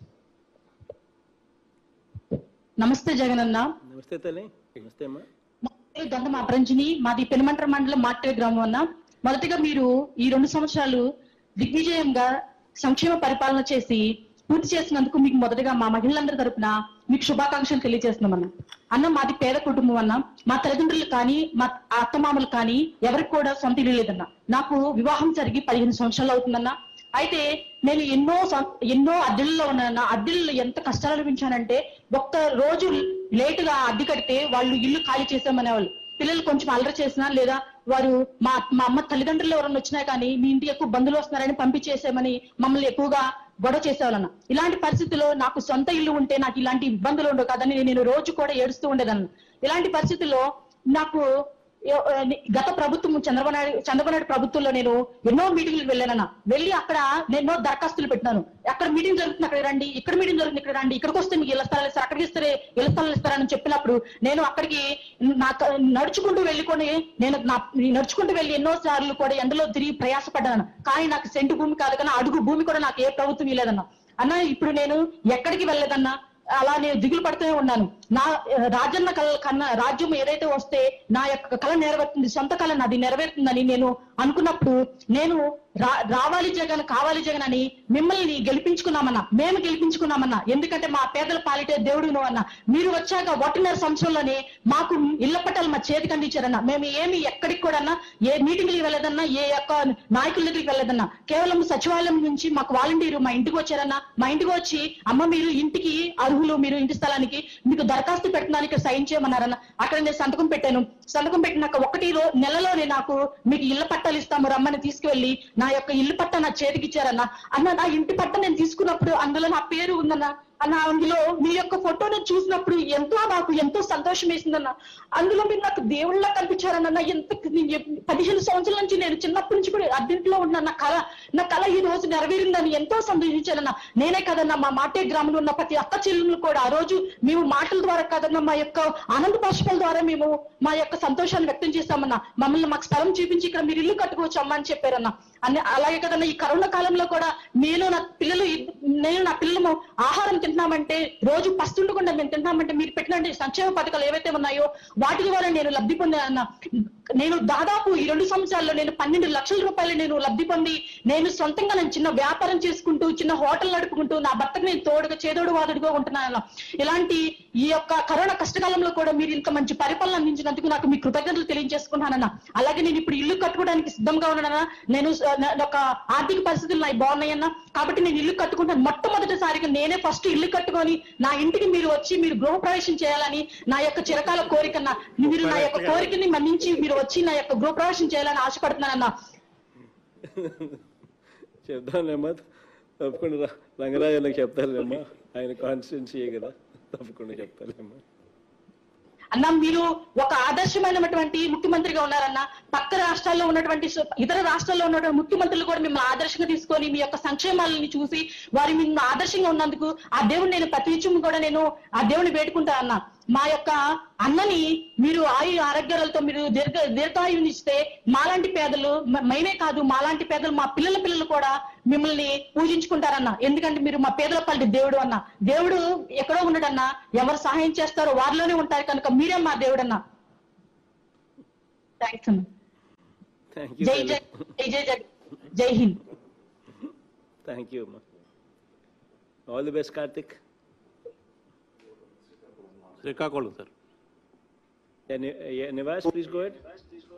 నమస్తే జగనన్న నమస్తే తల్లి నమస్తే అమ్మా మా పేరు గంధం అపరంజిని మాది పెనుమంట్ర మండలం మార్టే గ్రామం అన్న మొదటిగా మీరు ఈ రెండు సంవత్సరాలు దిగ్విజయంగా సంక్షేమ పరిపాలన చేసి పూర్తి చేసినందుకు మీకు మొదటగా మా మహిళలందరి తరపున మీకు శుభాకాంక్షలు తెలియజేస్తున్నాం అన్న అన్న మాది పేద కుటుంబం అన్న మా తల్లిదండ్రులు కానీ మా అత్తమామలు కానీ ఎవరికి కూడా సొంత ఇల్లు లేదన్న నాకు వివాహం జరిగి పదిహేను సంవత్సరాలు అవుతుందన్న అయితే నేను ఎన్నో సం- ఎన్నో అద్దెల్లో ఉన్నాను అద్దెల్లో ఎంత కష్టాలు అనిపించానంటే ఒక్క రోజు లేట్ గా అద్దె కడితే వాళ్ళు ఇల్లు ఖాళీ చేసామనేవాళ్ళు పిల్లలు కొంచెం అల్లరి చేసినా లేదా వారు మా మా అమ్మ తల్లిదండ్రులు ఎవరైనా వచ్చినా కానీ మీ ఇంటికి ఎక్కువ బంధువులు వస్తున్నారని పంపించేసామని మమ్మల్ని ఎక్కువగా గొడవ చేసేవాళ్ళన్న ఇలాంటి పరిస్థితుల్లో నాకు సొంత ఇల్లు ఉంటే నాకు ఇలాంటి ఇబ్బందులు ఉండవు కదని నేను రోజు కూడా ఏడుస్తూ ఉండేదాన్ని ఇలాంటి పరిస్థితుల్లో నాకు ఏ- గత ప్రభుత్వం చంద్రబాబు నాయుడు చంద్రబాబు నాయుడు ప్రభుత్వంలో నేను ఎన్నో మీటింగ్లకు వెళ్ళానన్న వెళ్ళి అక్కడ నేను ఎన్నో దరఖాస్తులు పెట్టినాను అక్కడ మీటింగ్ జరుగుతుంది అక్కడ రండి ఇక్కడ మీటింగ్ జరుగుతుంది ఇక్కడ రండి ఇక్కడికి వస్తే మీకు ఇళ్ల స్థలాలు ఇస్తారు అక్కడికి ఇస్తే ఇళ్ల స్థలాలు ఇస్తారని చెప్పినప్పుడు నేను అక్కడికి నాకు నడుచుకుంటూ వెళ్ళుకొని నేను నా నడుచుకుంటూ వెళ్ళి ఎన్నో సార్లు కూడా ఎండలో తిరిగి ప్రయాసపడ్డాను కానీ నాకు సెంటు భూమి కాదు కానీ అడుగు భూమి కూడా నాకు ఏ ప్రభుత్వం ఇవ్వలేదన్న అన్న ఇప్పుడు నేను ఎక్కడికి వెళ్ళలేదన్నా అలా నేను దిగులు పడుతూనే ఉన్నాను నా ఆ, రాజన్న కళ కన్నా రాజ్యం ఏదైతే వస్తే నా యొక్క కళ నెరవేరుతుంది సొంత కళ నాది నెరవేరుతుందని నేను అనుకున్నప్పుడు నేను రా రావాలి జగన్ కావాలి జగన్ అని మిమ్మల్ని గెలిపించుకున్నామన్నా మేము గెలిపించుకున్నామన్నా ఎందుకంటే మా పేదల పాలిటే దేవుడు నువ్వు అన్న మీరు వచ్చాక ఒకటిన్నర సంవత్సరంలోనే మాకు ఇళ్ల పట్టాలు మా చేతికి అందించారన్న మేము ఏమి ఎక్కడికి కూడా అన్నా ఏ మీటింగ్లకి వెళ్ళలేదన్నా ఏ యొక్క నాయకుల దగ్గరికి వెళ్ళలేదన్నా కేవలం సచివాలయం నుంచి మాకు వాలంటీర్ మా ఇంటికి వచ్చారన్నా మా ఇంటికి వచ్చి అమ్మ మీరు ఇంటికి అర్హులు మీరు ఇంటి స్థలానికి మీకు దరఖాస్తు పెట్టడానికి సైన్ చేయమన్నారన్న అక్కడ నేను సంతకం పెట్టాను సంతకం పెట్టినాక ఒకటి రో నెలలోనే నాకు మీకు ఇళ్ల పట్టాలు ఇస్తాము రమ్మని తీసుకువెళ్ళి నా యొక్క ఇల్లు పట్ట నా చేతికి ఇచ్చారన్న అన్న నా ఇంటి పట్ట నేను తీసుకున్నప్పుడు అందులో నా పేరు ఉందన్న అన్న అందులో మీ యొక్క ఫోటోని చూసినప్పుడు ఎంతో నాకు ఎంతో సంతోషం వేసిందన్న అందులో మీరు నాకు దేవుళ్ళ కనిపించారన్న ఎంత నేను ఎప్- పదిహేను సంవత్సరాల నుంచి నేను చిన్నప్పటి నుంచి కూడా అద్దెంట్లో ఉన్న నా కళ నా కళ ఈ రోజు నెరవేరిందని ఎంతో సంతోషించానన్న నేనే కదన్నా మా మాటే గ్రామంలో ఉన్న ప్రతి అక్క చెల్లెలు కూడా ఆ రోజు మేము మాటల ద్వారా కదన్నా మా యొక్క ఆనంద బాష్పాల ద్వారా మేము మా యొక్క సంతోషాన్ని వ్యక్తం చేస్తామన్నా మమ్మల్ని మాకు స్థలం చూపించి ఇక్కడ మీరు ఇల్లు కట్టుకోవచ్చు అమ్మా అని చెప్పారన్న అన్ని అలాగే కదన్నా ఈ కరోనా కాలంలో కూడా నేను నా పిల్లలు ఇద్- నేను నా పిల్లలు ఆహారం తింటున్నామంటే రోజు పస్తుండకుండా మేము తింటున్నామంటే మీరు పెట్టిన సంక్షేమ పథకాలు ఏవైతే ఉన్నాయో వాటి ద్వారా నేను లబ్ధి పొందానన్న నేను దాదాపు ఈ రెండు సంవత్సరాల్లో నేను పన్నెండు లక్షల రూపాయలు నేను లబ్ధి పొంది నేను సొంతంగా నేను చిన్న వ్యాపారం చేసుకుంటూ చిన్న హోటల్ నడుపుకుంటూ నా భర్తకు నేను తోడుగా చేదోడు వాదుడుగా ఉంటున్నాను ఇలాంటి ఈ యొక్క కరోనా కష్టకాలంలో కూడా మీరు ఇంత మంచి పరిపాలన అందించినందుకు నాకు మీ కృతజ్ఞతలు తెలియజేసుకుంటున్నానన్న అలాగే నేను ఇప్పుడు ఇల్లు కట్టుకోవడానికి సిద్ధంగా ఉన్నానన్నా నేను స- నా- ఒక ఆర్థిక పరిస్థితులు నాకు బాగున్నాయన్నా కాబట్టి నేను ఇల్లు కట్టుకుంటాను మొట్టమొదటిసారిగా నేనే ఫస్ట్ ఇల్లు కట్టుకొని నా ఇంటికి మీరు వచ్చి మీరు గృహప్రవేశం చేయాలని నా యొక్క చిరకాల కోరికన్నా మీరు నా యొక్క కోరికని మన్నించి మీరు వచ్చి నా యొక్క గృహప్రవేశం చేయాలని ఆశపడుతున్నానన్నా చెప్తానులేమ్మా తప్పకుండా రా- రంగరాజన్నకి చెప్తానులేమ్మా ఆయన కాన్స్టిట్యున్సీ కదా తప్పకుండా చెప్తానులేమ్మా అన్న మీరు ఒక ఆదర్శమైనటువంటి ముఖ్యమంత్రిగా ఉన్నారన్న పక్క రాష్ట్రాల్లో ఉన్నటువంటి సు- ఇతర రాష్ట్రాల్లో ఉన్నటువంటి ముఖ్యమంత్రులు కూడా మిమ్మల్ని ఆదర్శంగా తీసుకొని మీ యొక్క సంక్షేమాలని చూసి వారి మిమ్మల్ని ఆదర్శంగా ఉన్నందుకు ఆ దేవుని నేను ప్రతి నిత్యం కూడా నేను ఆ దేవుని వేడుకుంటా అన్న మా యొక్క అన్నని మీరు ఆయు ఆరోగ్యాలతో మీరు దీర్ఘ దీర్ఘాయువుని ఇస్తే మాలాంటి పేదలు మ- మేమే కాదు మాలాంటి పేదలు మా పిల్లల పిల్లలు కూడా మిమ్మల్ని పూజించుకుంటారన్న ఎందుకంటే మీరు మా పేదల పల్లి దేవుడు అన్న దేవుడు ఎక్కడో ఉండడన్నా ఎవరు సహాయం చేస్తారో వారిలోనే ఉంటారు కనుక మీరే మా దేవుడు అన్న థ్యాంక్స్ అన్న థ్యాంక్ జై యూ జై జై జై జై జై హింద్ థ్యాంక్ యూ అమ్మా all the best Karthik Srikakulam sir Nivas please go ahead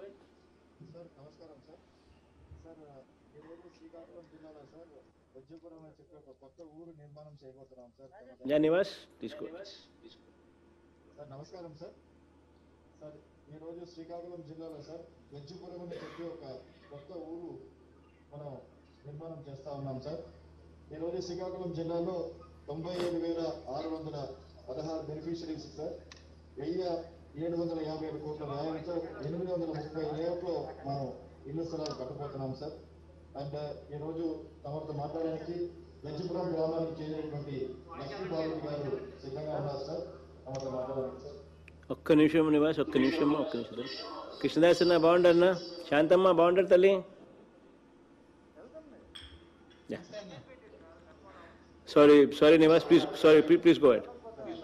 కొత్త ఊరు నిర్మాణం చేయబోతున్నాం సార్ యా నివాస్ తీసుకో సార్ నమస్కారం సార్ సార్ ఈరోజు శ్రీకాకుళం జిల్లాలో సార్ గజ్జిపురం అని చెప్పి ఒక కొత్త ఊరు మనం నిర్మాణం చేస్తా ఉన్నాం సార్ ఈరోజు శ్రీకాకుళం జిల్లాలో తొంభై ఏడు వేల ఆరు వందల పదహారు బెనిఫిషరీస్ సార్ వెయ్యి ఏడు వందల యాభై ఏడు కోట్ల వ్యయంతో ఎనిమిది వందల ముప్పై లేఅవుట్లో మనం ఇల్లు స్థలాలు కట్టబోతున్నాం సార్ అండ్ ఈరోజు తమతో మాట్లాడడానికి గజ్జిపురం గ్రామానికి చెందినటువంటి లక్ష్మీబాబు గారు సిద్ధంగా ఉన్నారు సార్ తమతో మాట్లాడడానికి సార్ ఒక్క నిమిషం నివాస్ ఒక్క నిమిషం ఒక్క నిమిషం కృష్ణదాస్ అన్న బాగుండన్నా శాంతమ్మ బాగుంటారు తల్లి sorry sorry Nivas please sorry please go ahead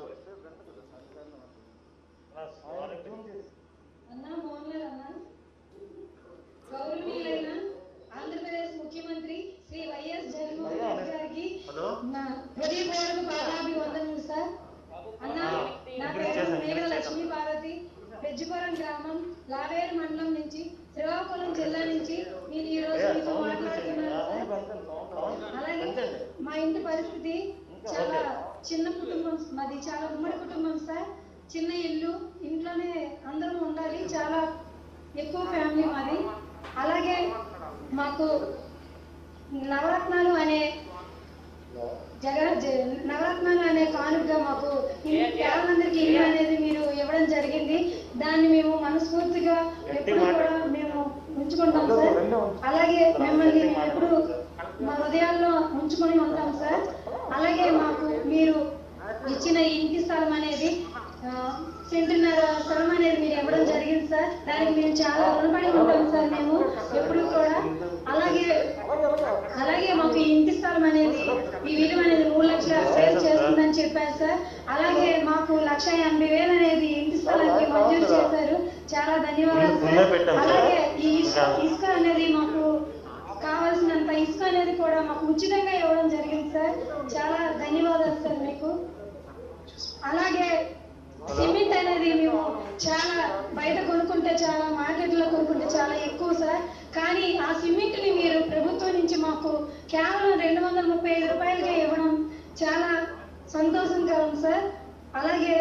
గౌరవనీయులైన ఆంధ్రప్రదేశ్ ముఖ్యమంత్రి శ్రీ వైఎస్ జగన్మోహన్ రెడ్డి గారికి నా హృదయపూర్వక పాదాభివందనలు సార్ అన్న నా పేరు మేఘల లక్ష్మీ పార్వతి పెజ్జిపురం గ్రామం లావేరు మండలం నుంచి శ్రీకాకుళం జిల్లా నుంచి నేను ఈ రోజు మీతో మాట్లాడుతున్నాను సార్ అలాగే మా ఇంటి పరిస్థితి చాలా చిన్న కుటుంబం మాది చాలా ఉమ్మడి కుటుంబం సార్ చిన్న ఇల్లు ఇంట్లోనే అందరం ఉండాలి చాలా ఎక్కువ ఫ్యామిలీ మాది అలాగే మాకు నవరత్నాలు అనే జగ జ- నవరత్నాలు అనే కానుకగా మాకు ఇల్లు పేదలందరికీ ఇల్లు అనేది మీరు ఇవ్వడం జరిగింది దాన్ని మేము మనస్ఫూర్తిగా ఎప్పుడు కూడా మేము ఉంచుకుంటాం సార్ అలాగే మిమ్మల్ని ఎప్పుడు మా హృదయాల్లో ఉంచుకొని ఉంటాం సార్ అలాగే మాకు మీరు ఇచ్చిన ఈ ఇంటి స్థలం అనేది ఆ, సెంటున్నర స్థలం అనేది మీరు ఇవ్వడం జరిగింది సార్ దానికి మేము చాలా రుణపడి ఉంటాం సార్ మేము ఎప్పుడు కూడా అలాగే అలాగే మాకు ఈ ఇంటి స్థలం అనేది ఈ విలువ అనేది మూడు లక్షల సేల్ చేస్తుందని చెప్పారు సార్ అలాగే మాకు లక్ష ఎనభై వేలు అనేది ఇంటి స్థలానికి మంజూరు చేశారు చాలా ధన్యవాదాలు సార్ అలాగే ఈ ఇసుక ఇసుక అనేది మాకు కావాల్సినంత ఇసుక అనేది కూడా మాకు ఉచితంగా ఇవ్వడం జరిగింది సార్ చాలా ధన్యవాదాలు సార్ మీకు అలాగే సిమెంట్ అనేది మేము చాలా బయట కొనుక్కుంటే చాలా మార్కెట్లో కొనుక్కుంటే చాలా ఎక్కువ సార్ కానీ ఆ సిమెంట్ ని మీరు ప్రభుత్వం నుంచి మాకు కేవలం రెండు వందల ముప్పై ఐదు రూపాయలకే ఇవ్వడం చాలా సంతోషకరం సార్ అలాగే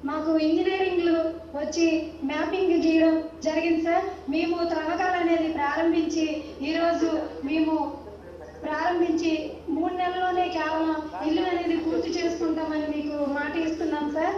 మాకు ఇంజనీరింగ్లు వచ్చి మ్యాపింగ్ గీయడం జరిగింది సార్ మేము త్రవ్వకాలు అనేది ప్రారంభించి ఈరోజు మేము ప్రారంభించి మూడు నెలల్లోనే కేవలం ఇల్లు అనేది పూర్తి చేసుకుంటామని మీకు మాట ఇస్తున్నాం సార్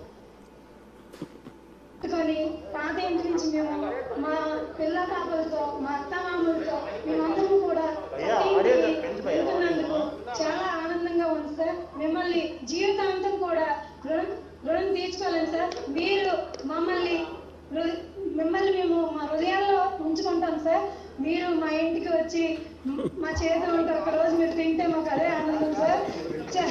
కొని పాత ఇంటి నుంచి మేము మా పిల్ల పాపలతో మా అత్త మామలతో మేమందరం కూడా కొత్త ఇంటికి వెళ్తున్నందుకు చాలా ఆనందంగా ఉంది సార్ మిమ్మల్ని జీవితాంతం కూడా రుణం రుణం తీర్చుకోలేము సార్ మీరు మమ్మల్ని హృ- మిమ్మల్ని మేము మా హృదయాల్లో ఉంచుకుంటాం సార్ మీరు మా ఇంటికి వచ్చి మ- మా చేతిలో ఉంటే ఒక రోజు మీరు తింటే మాకు అదే ఆనందం సార్ చ-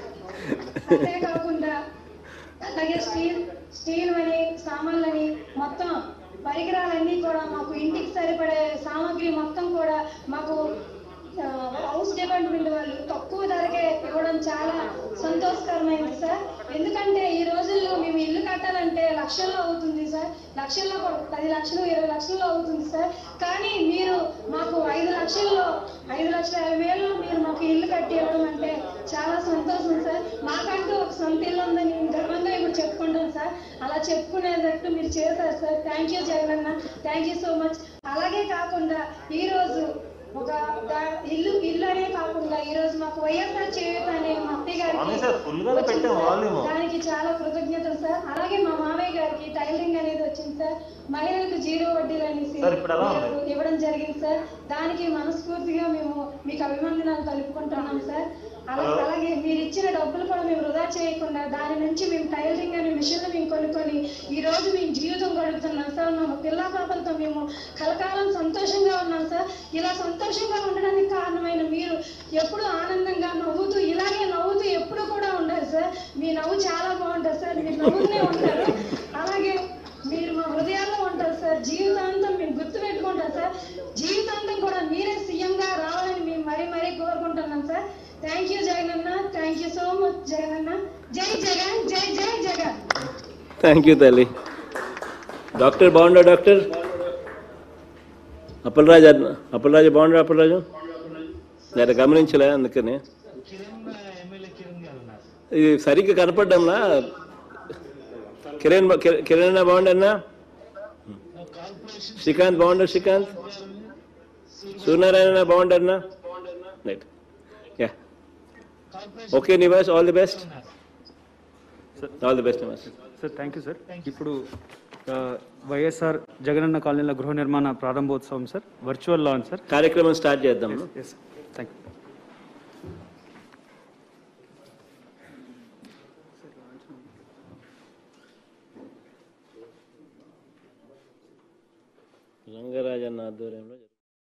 అంతేకాకుండా అలాగే స్టీల్ స్టీల్ అని సామాన్లని మొత్తం పరికరాలన్నీ కూడా మాకు ఇంటికి సరిపడే సామాగ్రి మొత్తం కూడా మాకు ఆ, హౌస్ డిపార్ట్మెంట్ వాళ్ళు తక్కువ ధరకే ఇవ్వడం చాలా సంతోషకరమైంది సార్ ఎందుకంటే ఈ రోజుల్లో మేము ఇల్లు కట్టాలంటే లక్షల్లో అవుతుంది సార్ లక్షల్లో కూడా పది లక్షలు ఇరవై లక్షల్లో అవుతుంది సార్ కానీ మీరు మాకు ఐదు లక్షల్లో ఐదు లక్షల యాభై వేలు మీరు మాకు ఇల్లు కట్టి ఇవ్వడం అంటే చాలా సంతోషం సార్ మాకంటూ ఒక సొంత ఇల్లు ఉందని మేము గర్వంగా ఇప్పుడు చెప్పుకుంటాం సార్ అలా చెప్పుకునేటట్టు మీరు చేశారు సార్ థ్యాంక్ యూ జగనన్న థ్యాంక్ యూ సో మచ్ అలాగే కాకుండా ఈ రోజు ఒక దా- ఇల్లు ఇల్లు అనే కాకుండా ఈ రోజు మాకు వైఎస్ఆర్ చేయూత అనే మా అత్తయ్య అవును సార్, full గానే వచ్చింది పెట్టాం సార్. volume. దానికి చాలా కృతజ్ఞతలు సార్ అలాగే మా మామయ్య గారికి టైలరింగ్ అనేది వచ్చింది సార్ మహిళలకు జీరో వడ్డీలు అనేసి సార్, ఇప్పుడు ఎలా ఉంది? మీరు ఇవ్వడం జరిగింది సార్ దానికి మనస్ఫూర్తిగా మేము మీకు అభినందనాలు తెలుపుకుంటున్నాం సార్ అలా హలో. అలాగే మీరు ఇచ్చిన డబ్బులు కూడా మేము వృధా చేయకుండా దాని నుంచి మేము టైలరింగ్ అనే మిషన్ మేము కొనుక్కొని ఈ రోజు మేము జీవితం గడుపుతున్నాం సార్ మా పిల్ల పాపలతో మేము కలకాలం సంతోషంగా ఉన్నాం సార్ ఇలా సంతోషంగా ఉండడానికి కారణమైన మీరు ఎప్పుడు ఆనందంగా నవ్వుతూ ఇలాగే నవ్వుతూ ఎప్పుడు కూడా ఉండాలి సార్ మీ నవ్వు చాలా బాగుంటుంది సార్ మీరు నవ్వుతూనే ఉంటారు అలాగే మీరు మా హృదయాల్లో ఉంటారు సార్ జీవితాంతం మేము గుర్తు పెట్టుకుంటాం సార్ జీవితాంతం కూడా మీరే సీఎంగా రావాలని మేము మరీ మరీ కోరుకుంటున్నాం సార్ థ్యాంక్ యూ జగన్ అన్న thank you so much Jagan అన్న జై జగన్ జై జై జగన్ థ్యాంక్ యూ తల్లి డాక్టర్ బాగుండా డాక్టర్ అప్పలరాజు అన్న అప్పలరాజు బాగుండా అప్పలరాజు నేను గమనించలే అందుకని ఇది సరిగ్గా కనపడ్డంలా కిరణ్ బా- కిరణ్- కిరణ్ అన్న బాగుండన్నా శ్రీకాంత్ బాగుండా శ్రీకాంత్ సూర్యనారాయణ బాగుండన్నా right yeah okay Nivas all the best all the best Nivas sir thank you sir ఇప్పుడు ఆ, వైఎస్ఆర్ జగనన్న కాలనీల గృహ నిర్మాణ ప్రారంభోత్సవం సార్ వర్చువల్ లాంచ్ సార్ కార్యక్రమం స్టార్ట్ చేద్దాం ఎస్ థ్యాంక్ యూ రంగరాజన్న ఆధ్వర్యంలో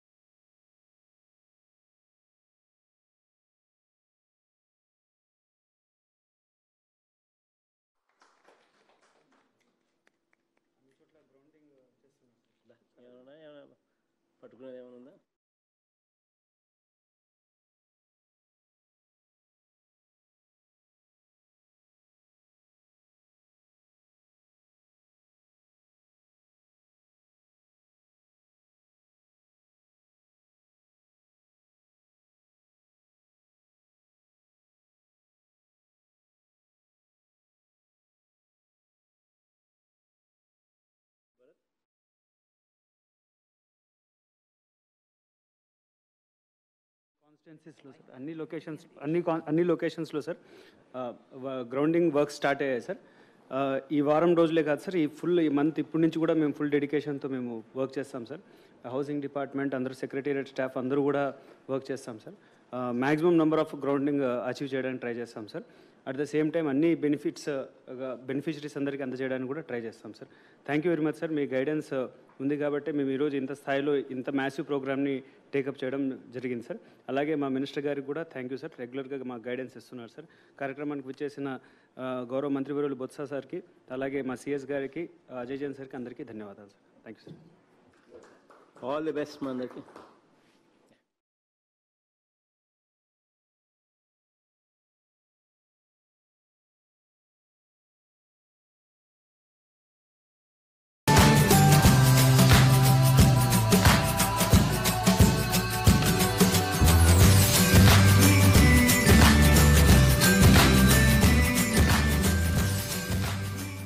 ఏమన్నా ఏమన్నా పట్టుకునేది ఏమైనా ఉందా కాన్స్టిట్యున్సీస్లో సార్ అన్ని లొకేషన్స్ అన్ని కాన్- అన్ని లొకేషన్స్లో సార్ గ్రౌండింగ్ వర్క్ స్టార్ట్ అయ్యాయి సార్ ఆ, ఈ వారం రోజులే కాదు సార్ ఈ ఫుల్ ఈ మంత్ ఇప్పటి నుంచి కూడా మేము ఫుల్ డెడికేషన్తో మేము వర్క్ చేస్తాం సార్ హౌసింగ్ డిపార్ట్మెంట్ అందరూ సెక్రటేరియట్ స్టాఫ్ అందరూ కూడా వర్క్ చేస్తాం sir maximum number of grounding achieve చేయడానికి ట్రై చేస్తాం sir at the same time అన్ని బెనిఫిట్స్ బెనిఫిషరీస్ అందరికీ అందజేయడానికి కూడా ట్రై చేస్తాం sir thank you very much sir మీ గైడెన్స్ ఉంది కాబట్టి మేము ఈరోజు ఇంత స్థాయిలో ఇంత మ్యాసివ్ ప్రోగ్రామ్ని టేకప్ చేయడం జరిగింది సార్ అలాగే మా మినిస్టర్ గారికి కూడా థ్యాంక్ యూ సార్ రెగ్యులర్గా మాకు గైడెన్స్ ఇస్తున్నారు సార్ కార్యక్రమానికి విచ్చేసిన ఆ, గౌరవ మంత్రివర్యులు బొత్స సార్కి అలాగే మా సిఎస్ గారికి అజయ్ జైన్ సార్కి అందరికీ ధన్యవాదాలు sir thank you sir all the best మా అందరికి